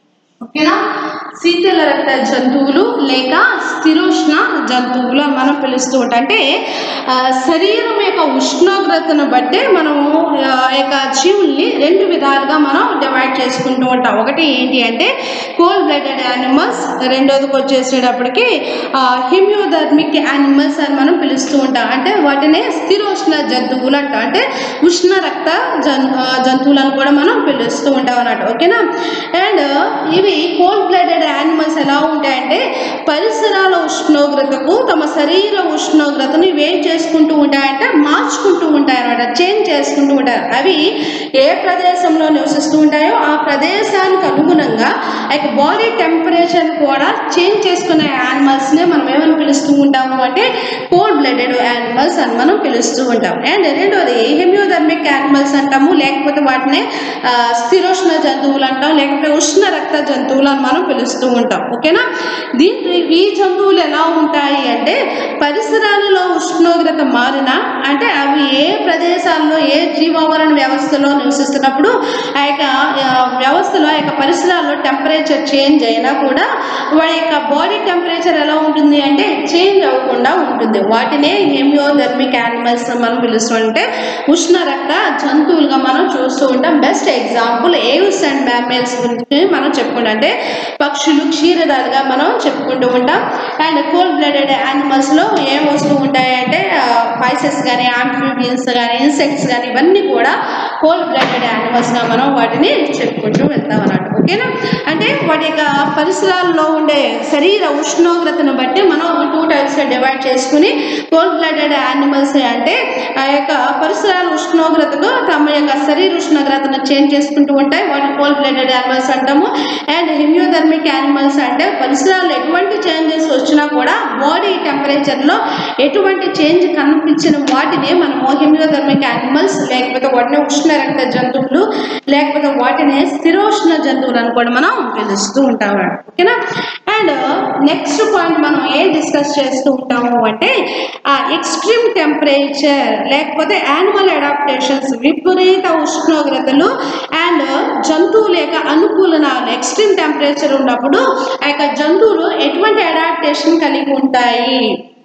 ఓకేనా శీతల రక్త జంతువులు లేక స్థిరోష్ణ జంతువులు అని మనం పిలుస్తూ ఉంటాం అంటే ఆ, శరీరం యొక్క ఉష్ణోగ్రతను బట్టి మనము ఆ యొక్క జీవుల్ని రెండు విధాలుగా మనం డివైడ్ చేసుకుంటూ ఉంటాం ఒకటి ఏంటి అంటే కోల్డ్ బ్లడెడ్ యానిమల్స్ రెండోదికి వచ్చేసేటప్పటికి హిమ్యోధర్మిక్ యానిమల్స్ అని మనం పిలుస్తూ ఉంటాం అంటే వాటిని స్థిరోష్ణ జంతువులు అంటాం అంటే ఉష్ణ రక్త జన్ ఆ, జంతువులను కూడా మనం పిలుస్తూ ఉంటాం అన్నట్టు ఓకేనా అండ్ ఇవి కోల్డ్ బ్లడెడ్ యానిమల్స్ ఎలా ఉంటాయంటే పరిసరాల ఉష్ణోగ్రతకు తమ శరీర ఉష్ణోగ్రతను ఇవి ఏం చేసుకుంటూ ఉంటాయంటే మార్చుకుంటూ ఉంటాయి అనమాట చేంజ్ చేసుకుంటూ ఉంటారు అవి ఏ ప్రదేశంలో నివసిస్తూ ఉంటాయో ఆ ప్రదేశానికి అనుగుణంగా ఆ యొక్క బాడీ టెంపరేచర్ కూడా చేంజ్ చేసుకునే యానిమల్స్నే మనం ఏమని పిలుస్తూ ఉంటాము అంటే కోల్డ్ బ్లడెడ్ యానిమల్స్ అని మనం పిలుస్తూ ఉంటాం అండ్ రెండోది హెమియోధర్మిక్ యానిమల్స్ అంటాము లేకపోతే వాటిని ఆ, స్థిరోష్ణ జంతువులు అంటాం లేకపోతే ఉష్ణ రక్త జంతువులు అని మనం పిలుస్తూ ఉంటాం ఓకేనా దీంట్లో ఈ జంతువులు ఎలా ఉంటాయి అంటే పరిసరాలలో ఉష్ణోగ్రత మారినా అంటే అవి ఏ ప్రదేశాల్లో ఏ జీవావరణ వ్యవస్థలో నివసిస్తున్నప్పుడు ఆ యొక్క ఆ, వ్యవస్థలో ఆ యొక్క పరిసరాల్లో టెంపరేచర్ చేంజ్ అయినా కూడా వాడి యొక్క బాడీ టెంపరేచర్ ఎలా ఉంటుంది అంటే చేంజ్ అవ్వకుండా ఉంటుంది వాటినే హెమియోధర్మిక్ యానిమల్స్ మనం పిలుస్తుంటే ఉష్ణ రక్త జంతువులుగా మనం చూస్తూ ఉంటాం best example aves and mammals గురించి మనం చెప్పుకుంటాం అంటే పక్షులు క్షీరదాలుగా మనం చెప్పుకుంటూ ఉంటాం అండ్ కోల్డ్ బ్లడెడ్ యానిమల్స్లో ఏం వస్తూ ఉంటాయి అంటే పైసెస్ కానీ ఆంఫిబియన్స్ కానీ ఇన్సెక్ట్స్ కానీ ఇవన్నీ కూడా కోల్డ్ బ్లడెడ్ యానిమల్స్గా మనం వాటిని చెప్పుకుంటూ వెళ్తాం అన్నట్టు ఓకేనా అంటే వాటి యొక్క పరిసరాల్లో ఉండే శరీర ఉష్ణోగ్రతను బట్టి మనం టూ టైప్స్గా డివైడ్ చేసుకుని కోల్డ్ బ్లడెడ్ యానిమల్స్ అంటే ఆ యొక్క పరిసరాల ఉష్ణోగ్రతకు తమ యొక్క శరీర ఉష్ణోగ్రతను చేంజ్ చేసుకుంటూ ఉంటాయి వాటిని కోల్డ్ బ్లడెడ్ యానిమల్స్ అంటాము అండ్ హిమ్యోధర్మిక్ యానిమల్స్ అంటే పరిసరాలు ఎటువంటి చేంజెస్ వచ్చినా కూడా బాడీ టెంపరేచర్లో ఎటువంటి చేంజ్ కనిపించిన వాటిని మనము హిమ్యోధర్మిక్ యానిమల్స్ లేకపోతే వాటిని ఉష్ణ రక్త జంతువులు లేకపోతే వాటిని స్థిరోష్ణ జంతువులు అని కూడా మనం పిలుస్తూ ఉంటాం ఓకేనా అండ్ నెక్స్ట్ పాయింట్ మనం ఏం డిస్కస్ చేస్తూ ఉంటాము అంటే ఆ ఎక్స్ట్రీమ్ టెంపరేచర్ లేకపోతే యానిమల్ అడాప్టేషన్స్ విపరీత ఉష్ణోగ్రతలు అండ్ జంతువుల యొక్క అనుకూలనాలు ఎక్స్ట్రీమ్ టెంపరేచర్ ఉన్నప్పుడు ఆ యొక్క జంతువులు ఎటువంటి అడాప్టేషన్ కలిగి ఉంటాయి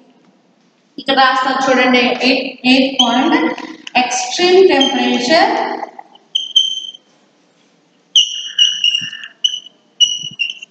ఇక్కడ రాస్తాను చూడండి eight eight point extreme temperature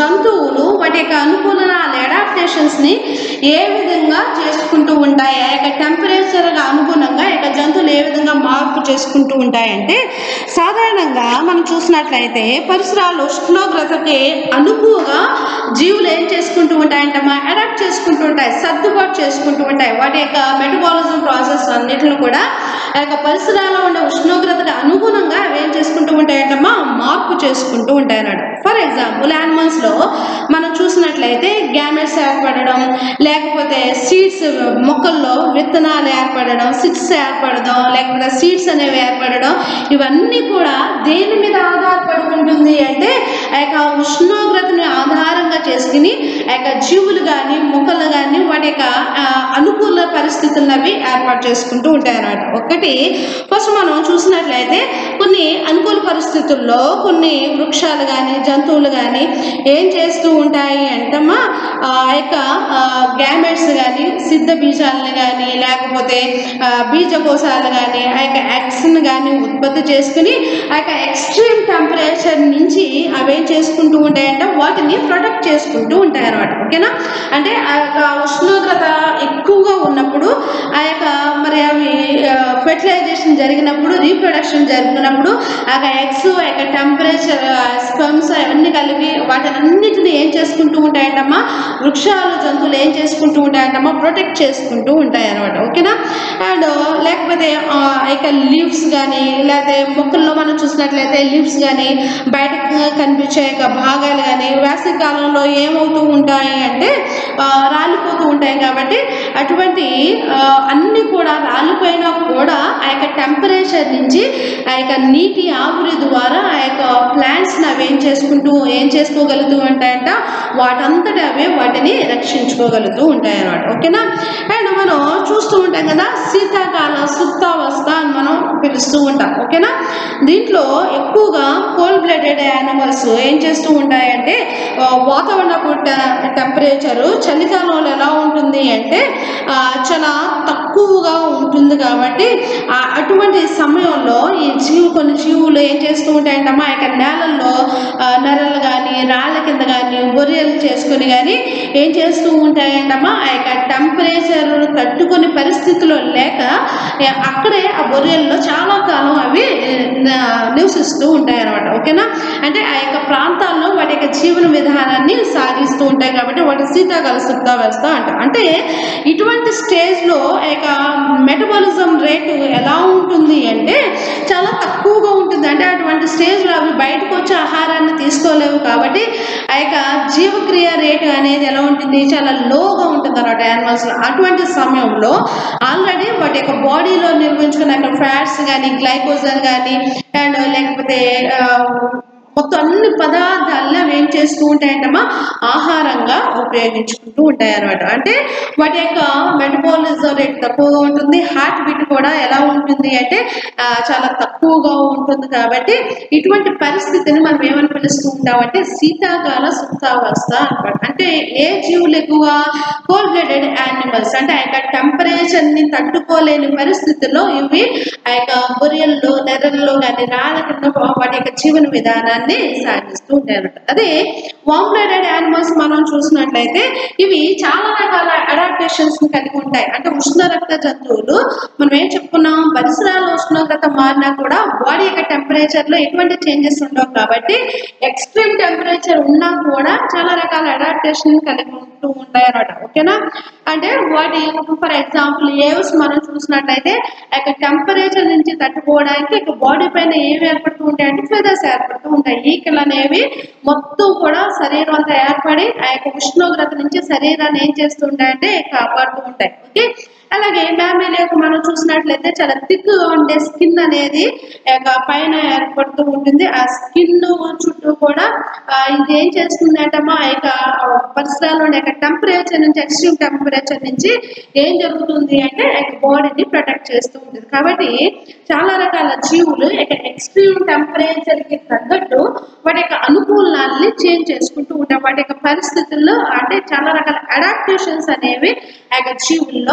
జంతువులు వాటి యొక్క అనుకూలనాలు అడాప్టేషన్స్ని ఏ విధంగా చేసుకుంటూ ఉంటాయి ఆ యొక్క టెంపరేచర్గా అనుగుణంగా ఆ యొక్క జంతువులు ఏ విధంగా మార్పు చేసుకుంటూ ఉంటాయంటే సాధారణంగా మనం చూసినట్లయితే పరిసరాలు ఉష్ణోగ్రతకి అనుకువగా జీవులు ఏం చేసుకుంటూ ఉంటాయంటమ్మా అడాప్ట్ చేసుకుంటూ ఉంటాయి సర్దుబాటు చేసుకుంటూ ఉంటాయి వాటి యొక్క మెటబాలిజం ప్రాసెస్ అన్నిటిని కూడా ఆ యొక్క పరిసరాల్లో ఉండే ఉష్ణోగ్రతకు అనుగుణంగా అవి ఏం చేసుకుంటూ ఉంటాయంటమ్మా మార్పు చేసుకుంటూ ఉంటాయి అన్నమాట ఫర్ ఎగ్జాంపుల్ యానిమల్స్లో మనం చూసినట్లయితే గ్యామెట్స్ ఏర్పడడం లేకపోతే సీడ్స్ మొక్కల్లో విత్తనాలు ఏర్పడడం సిడ్స్ ఏర్పడడం లేకపోతే సీడ్స్ అనేవి ఏర్పడడం ఇవన్నీ కూడా దేని మీద ఆధారపడి ఉంటుంది అంటే ఆ యొక్క ఉష్ణోగ్రతని ఆధారంగా చేసుకుని ఆ యొక్క జీవులు కానీ మొక్కలు కానీ వాటి యొక్క ఆ, అనుకూల పరిస్థితులను అవి ఏర్పాటు చేసుకుంటూ ఉంటాయి అన్నమాట ఒకటి ఫస్ట్ మనం చూసినట్లయితే కొన్ని అనుకూల పరిస్థితుల్లో కొన్ని వృక్షాలు కానీ జంతువులు కానీ ఏం చేస్తూ ఉంటాయి అంటమ్మా ఆ యొక్క గ్యామెట్స్ కానీ సిద్ధ బీజాలను కానీ లేకపోతే ఆ, బీజకోశాలు కానీ ఆ యొక్క ఎగ్స్ని కానీ ఉత్పత్తి చేసుకుని ఆ యొక్క ఎక్స్ట్రీమ్ టెంపరేచర్ నుంచి అవి ఏం చేసుకుంటూ ఉంటాయంటే వాటిని ప్రొటెక్ట్ చేసుకుంటూ ఉంటాయి అన్నమాట ఓకేనా అంటే ఆ యొక్క ఉష్ణోగ్రత ఎక్కువగా ఉన్నప్పుడు ఆ యొక్క మరి అవి ఫెర్టిలైజేషన్ జరిగినప్పుడు రీప్రొడక్షన్ జరిగినప్పుడు ఆ యొక్క ఎగ్స్ ఆ యొక్క టెంపరేచర్ స్పమ్స్ అవన్నీ కలిపి వాటినన్నిటిని ఏం చేసుకుంటూ ఉంటాయంటమ్మా వృక్షాలు జంతువులు ఏం చేసుకుంటూ ఉంటాయంటమ్మా ప్రొటెక్ట్ చేసుకుంటూ ఉంటాయి అనమాట ఓకేనా అండ్ లేకపోతే ఆ యొక్క లీవ్స్ కానీ లేకపోతే మొక్కల్లో మనం చూసినట్లయితే లీవ్స్ కానీ బయటకు కనిపించే యొక్క భాగాలు కానీ వేసవి కాలంలో ఏమవుతూ ఉంటాయి అంటే ఆ, రాలిపోతూ ఉంటాయి కాబట్టి అటువంటి ఆ, అన్ని కూడా రాలిపోయినా కూడా ఆ యొక్క టెంపరేచర్ నుంచి ఆ యొక్క నీటి ఆవిరి ద్వారా ఆ యొక్క ప్లాంట్స్ని అవి ఏం చేసుకుంటూ ఏం చేసుకోగలుగుతూ ఉంటాయంట వాటంతటా అవే వాటిని రక్షించుకోగలుగుతూ ఉంటాయి అన్నమాట ఓకేనా అండ్ మనం చూస్తూ ఉంటాం కదా శీతాకాల సుప్తావస్థ అని మనం పిలుస్తూ ఉంటాం ఓకేనా దీంట్లో ఎక్కువగా కోల్డ్ బ్లడెడ్ యానిమల్స్ ఏం చేస్తూ ఉంటాయంటే ఆ, వాతావరణపు టెంపరేచరు చలికాలంలో ఎలా ఉంటుంది అంటే ఆ, చాలా తక్కువగా ఉంటుంది కాబట్టి ఆ, అటువంటి సమయంలో ఈ జీవు కొన్ని జీవులు ఏం చేస్తూ ఉంటాయంటమ్మా ఆ యొక్క నేలల్లో ఆ, నెరలు కానీ రాళ్ళ కింద కానీ బొరియలు చేసుకొని కానీ ఏం చేస్తూ ఉంటాయంటమ్మా ఆ యొక్క టెంపరేచర్ తట్టుకొని పరిస్థితిలో లేక ఏ, అక్కడే ఆ బొరియల్లో చాలా కాలం అవి ఏ, న- నివసిస్తూ ఉంటాయి అనమాట ఓకేనా అంటే ఆ యొక్క ప్రాంతాల్లో వాటి యొక్క జీవన విధానాన్ని సాగిస్తూ ఉంటాయి కాబట్టి వాటి శీతాకాల సుప్తావస్థ అంటారు అంటే ఇటువంటి స్టేజ్లో ఆ యొక్క మెటబాలిజం రేటు ఎలా ఉంటుంది అంటే చాలా తక్కువగా ఉంటుంది అంటే అటువంటి స్టేజ్లో అవి బయటకు వచ్చే ఆహారాన్ని తీసుకోలేవు కాబట్టి ఆ యొక్క జీవక్రియ రేటు అనేది ఎలా ఉంటుంది చాలా లోగా ఉంటుంది అన్నమాట యానిమల్స్లో అటువంటి సమయంలో ఆల్రెడీ వాటి యొక్క బాడీలో నిర్మించుకున్న యొక్క ఫ్యాట్స్ కానీ గ్లైకోజన్ కానీ అండ్ లేకపోతే ఆ, మొత్తం అన్ని పదార్థాలను అవి ఏం చేస్తూ ఉంటాయంటమ్మా ఆహారంగా ఉపయోగించుకుంటూ ఉంటాయి అనమాట అంటే వాటి యొక్క మెటబాలిజం రేట్ తక్కువగా ఉంటుంది హార్ట్ బీట్ కూడా ఎలా ఉంటుంది అంటే ఆ, చాలా తక్కువగా ఉంటుంది కాబట్టి ఇటువంటి పరిస్థితిని మనం ఏమని పిలుస్తూ ఉంటామంటే శీతాకాల సుప్తావస్థ అనమాట అంటే ఏ జీవులు ఎక్కువగా కోల్డ్ బ్లడెడ్ యానిమల్స్ అంటే ఆ యొక్క టెంపరేచర్ని తట్టుకోలేని పరిస్థితుల్లో ఇవి ఆ యొక్క బొరియల్లో నెర్రల్లో కానీ రాళ్ళ కింద వాటి యొక్క జీవన విధానాన్ని సాగిస్తూ ఉంటాయి అన్నమాట అదే వామ్ బ్లడెడ్ యానిమల్స్ మనం చూసినట్లయితే ఇవి చాలా రకాల అడాప్టేషన్స్ ని కలిగి ఉంటాయి అంటే ఉష్ణ రక్త జంతువులు మనం ఏం చెప్పుకున్నాం పరిసరాల ఉష్ణోగ్రత మారినా కూడా బాడీ యొక్క టెంపరేచర్ లో ఎటువంటి చేంజెస్ ఉండవు కాబట్టి ఎక్స్ట్రీమ్ టెంపరేచర్ ఉన్నా కూడా చాలా రకాల అడాప్టేషన్ కలిగి ఉంటూ ఉంటాయి అన్నమాట ఓకేనా అంటే వాటి ఫర్ ఎగ్జాంపుల్ ఏవ్స్ మనం చూసినట్లయితే ఆ యొక్క టెంపరేచర్ నుంచి తట్టుకోవడానికి ఇక బాడీ పైన ఏమి ఏర్పడుతూ ఉంటాయి అంటే ఫెదర్స్ ఏర్పడుతూ ఉంటాయి ఈకలు అనేవి మొత్తం కూడా శరీరం అంతా ఏర్పడి ఆ యొక్క ఉష్ణోగ్రత నుంచి శరీరాన్ని ఏం చేస్తూ ఉంటాయంటే కాపాడుతూ ఉంటాయి ఓకే అలాగే మ్యామేలియాకు మనం చూసినట్లయితే చాలా థిక్ ఉండే స్కిన్ అనేది ఆ యొక్క పైన ఏర్పడుతూ ఉంటుంది ఆ స్కిన్ చుట్టూ కూడా ఆ, ఇది ఏం చేస్తుంది అంటమ్మా ఆ యొక్క పరిసరాల్లో ఉండే యొక్క టెంపరేచర్ నుంచి ఎక్స్ట్రీమ్ టెంపరేచర్ నుంచి ఏం జరుగుతుంది అంటే ఆ యొక్క బాడీని ప్రొటెక్ట్ చేస్తూ ఉంటుంది కాబట్టి చాలా రకాల జీవులు ఇక ఎక్స్ట్రీమ్ టెంపరేచర్కి తగ్గట్టు వాటి యొక్క అనుకూలాన్ని చేంజ్ చేసుకుంటూ ఉంటాయి వాటి యొక్క పరిస్థితుల్లో అంటే చాలా రకాల అడాప్టేషన్స్ అనేవి ఆ యొక్క జీవుల్లో ఏర్పడతాయి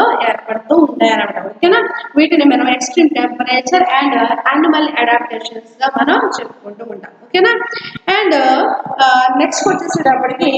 ఏర్పడుతూ ఉంటాయి అన్నమాట ఓకేనా వీటిని మనం extreme temperature and animal adaptations గా మనం చెప్పుకుంటూ ఉంటాం ఓకేనా అండ్ నెక్స్ట్ వచ్చేసేటప్పటికి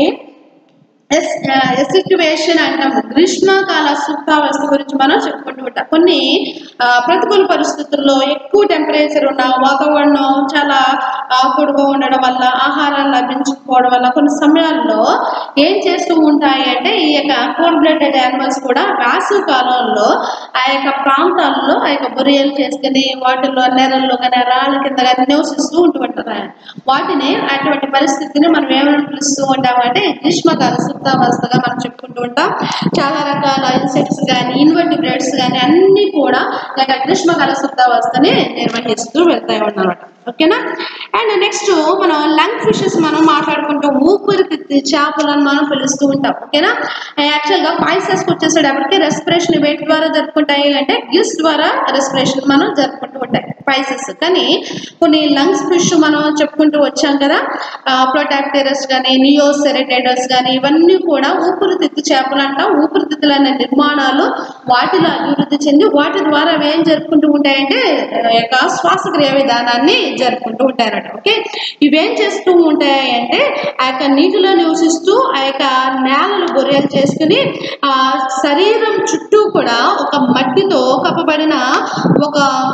ఎస్ ఎసిక్యువేషన్ అంటాము గ్రీష్మకాల సుప్తావస్థ గురించి మనం చెప్పుకుంటూ ఉంటాం కొన్ని ఆ, ప్రతికూల పరిస్థితుల్లో ఎక్కువ టెంపరేచర్ ఉన్న వాతావరణం చాలా పొడిగా ఉండడం వల్ల ఆహారాలు లభించకపోవడం వల్ల కొన్ని సమయాల్లో ఏం చేస్తూ ఉంటాయి అంటే ఈ యొక్క కోల్డ్ బ్లడెడ్ యానిమల్స్ కూడా వేసవి కాలంలో ఆ యొక్క ప్రాంతాల్లో ఆ యొక్క బొరియలు చేసుకుని వాటిల్లో నెరల్లో కానీ రాళ్ళ కింద కానీ నివసిస్తూ ఉంటూ ఉంటారు వాటిని అటువంటి పరిస్థితిని మనం ఏమని పిలుస్తూ ఉంటాం అంటే గ్రీష్మకాల సుప్తావస్థగా మనం చెప్పుకుంటూ ఉంటాం చాలా రకాల ఇన్సెక్ట్స్ కానీ ఇన్వర్టిబ్రేట్స్ కానీ అన్నీ కూడా లేక గ్రీష్మకాల సుప్తావస్థని నిర్వహిస్తూ వెళ్తాయి అన్నమాట ఓకేనా అండ్ నెక్స్ట్ మనం లంగ్ ఫిషెస్ మనం మాట్లాడుకుంటూ ఊపిరితిత్తి చేపలను మనం పిలుస్తూ ఉంటాం ఓకేనా యాక్చువల్గా పాయిసెస్కి వచ్చేసేటప్పటికి రెస్పిరేషన్ వేటి ద్వారా జరుపుకుంటాయి అంటే గిల్స్ ద్వారా రెస్పిరేషన్ మనం జరుపుకుంటూ ఉంటాయి స్పైసెస్ కానీ కొన్ని లంగ్స్ ఫిష్ మనం చెప్పుకుంటూ వచ్చాం కదా ప్రొటాక్టరస్ కానీ నియోసెరిటేటర్స్ కానీ ఇవన్నీ కూడా ఊపిరితిత్తు చేపలు అంటాం ఊపిరితిత్తులు అనే నిర్మాణాలు వాటిలో అభివృద్ధి చెంది వాటి ద్వారా అవి ఏం జరుపుకుంటూ ఉంటాయంటే ఆ యొక్క శ్వాసక్రియ విధానాన్ని జరుపుకుంటూ ఉంటారట ఓకే ఇవేం చేస్తూ ఉంటాయి అంటే ఆ యొక్క నీటిలో నివసిస్తూ ఆ యొక్క నేలను బొరియలు చేసుకుని ఆ శరీరం చుట్టూ కూడా ఒక మట్టితో కప్పబడిన ఒక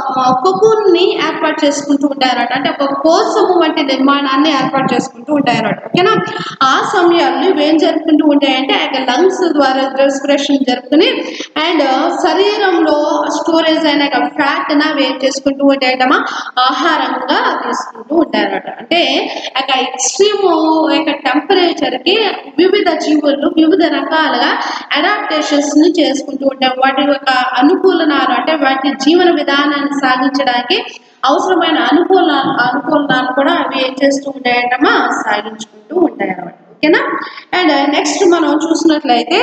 కొకుని ఏర్పాటు చేసుకుంటూ ఉంటారట అంటే ఒక కోసము వంటి నిర్మాణాన్ని ఏర్పాటు చేసుకుంటూ ఉంటారట ఓకేనా ఆ సమయాల్లో ఇవేం జరుపుకుంటూ ఉంటాయంటే ఆ యొక్క లంగ్స్ ద్వారా రెస్పిరేషన్ జరుపుకుని అండ్ శరీరంలో స్టోరేజ్ అయిన ఫ్యాట్ అవి ఏం చేసుకుంటూ ఉంటాయటమా ఆహారంగా తీసుకుంటూ ఉంటారట అంటే ఆ యొక్క ఎక్స్ట్రీమ్ యొక్క టెంపరేచర్ కి వివిధ జీవులు వివిధ రకాలుగా అడాప్టేషన్స్ ని చేసుకుంటూ ఉంటాయి వాటి యొక్క అనుకూలనాలు అంటే వాటి జీవన విధానాన్ని సాగించడానికి అవసరమైన అనుకూల అనుకూలనాలు కూడా అవి ఏం చేస్తూ ఉంటాయంటమ్మా సాగించుకుంటూ ఉంటాయి అన్నమాట ఓకేనా అండ్ నెక్స్ట్ మనం చూసినట్లయితే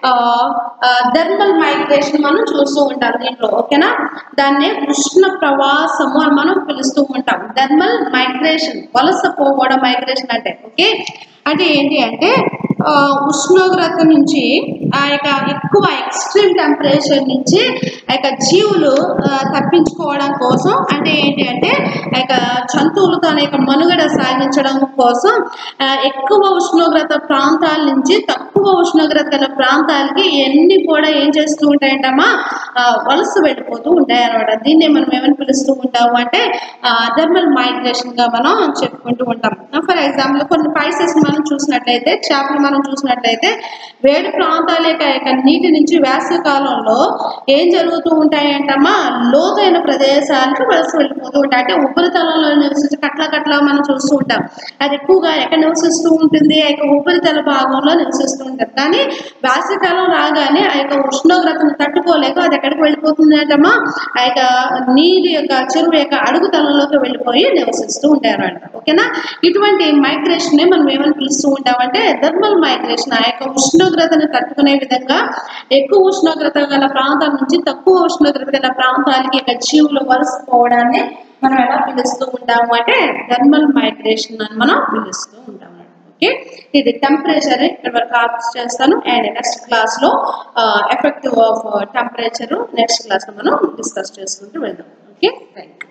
థర్మల్ మైగ్రేషన్ మనం చూస్తూ ఉంటాం దీంట్లో ఓకేనా దాన్ని ఉష్ణ ప్రవాసము అని మనం పిలుస్తూ ఉంటాం థర్మల్ మైగ్రేషన్ వలస పోవడం మైగ్రేషన్ అంటే ఓకే అంటే ఏంటి అంటే ఆ, ఉష్ణోగ్రత నుంచి ఆ యొక్క ఎక్కువ ఎక్స్ట్రీమ్ టెంపరేచర్ నుంచి ఆ యొక్క జీవులు ఆ, తప్పించుకోవడం కోసం అంటే ఏంటి అంటే ఆ యొక్క జంతువులు తన యొక్క మనుగడ సాగించడం కోసం ఆ, ఎక్కువ ఉష్ణోగ్రత ప్రాంతాల నుంచి తక్కువ ఉష్ణోగ్రత గల ప్రాంతాలకి ఎన్ని కూడా ఏం చేస్తూ ఉంటాయంటమ్మా ఆ, వలస వెళ్ళిపోతూ ఉంటాయి అనమాట దీన్ని మనం ఏమని పిలుస్తూ ఉంటాము అంటే థర్మల్ మైగ్రేషన్ గా మనం చెప్పుకుంటూ ఉంటాం ఫర్ ఎగ్జాంపుల్ కొన్ని పైసెస్ మనం చూసినట్లయితే చేపలు మనం చూసినట్లయితే వేడి ప్రాంతాల యొక్క యొక్క నీటి నుంచి వేసవి కాలంలో ఏం జరుగుతూ ఉంటాయంటమ్మా లోతైన ప్రదేశాలకు వలస వెళ్ళిపోతూ ఉంటాయి అంటే ఉపరితలంలో నివసించి కట్ల కట్ల మనం చూస్తూ ఉంటాం అది ఎక్కువగా ఎక్కడ నివసిస్తూ ఉంటుంది ఆ యొక్క ఉపరితల భాగంలో నివసిస్తూ ఉంటారు కానీ వేసవికాలం రాగానే ఆ యొక్క ఉష్ణోగ్రతను తట్టుకోలేక అది ఎక్కడికి వెళ్ళిపోతుంది అంటమ్మా ఆ యొక్క నీటి యొక్క చెరువు యొక్క అడుగుతలంలోకి వెళ్ళిపోయి నివసిస్తూ ఉంటారంట ఓకేనా ఇటువంటి మైగ్రేషన్ మనం ఏమని పిలుస్తూ ఉంటామంటే థర్మల్ మైగ్రేషన్ ఆ యొక్క ఉష్ణోగ్రతను తట్టుకునే విధంగా ఎక్కువ ఉష్ణోగ్రత గల ప్రాంతాల నుంచి తక్కువ ఉష్ణోగ్రత గల ప్రాంతాలకి యొక్క జీవులు వలసపోవడాన్ని మనం ఎలా పిలుస్తూ ఉంటాము అంటే థర్మల్ మైగ్రేషన్ అని మనం పిలుస్తూ ఉంటాం ఓకే ఇది టెంపరేచర్ ఇక్కడ వరకు ఆఫ్ చేస్తాను అండ్ నెక్స్ట్ క్లాస్ లో effective of temperature next class లో మనం డిస్కస్ చేసుకుంటూ వెళ్దాం ఓకే థ్యాంక్ యూ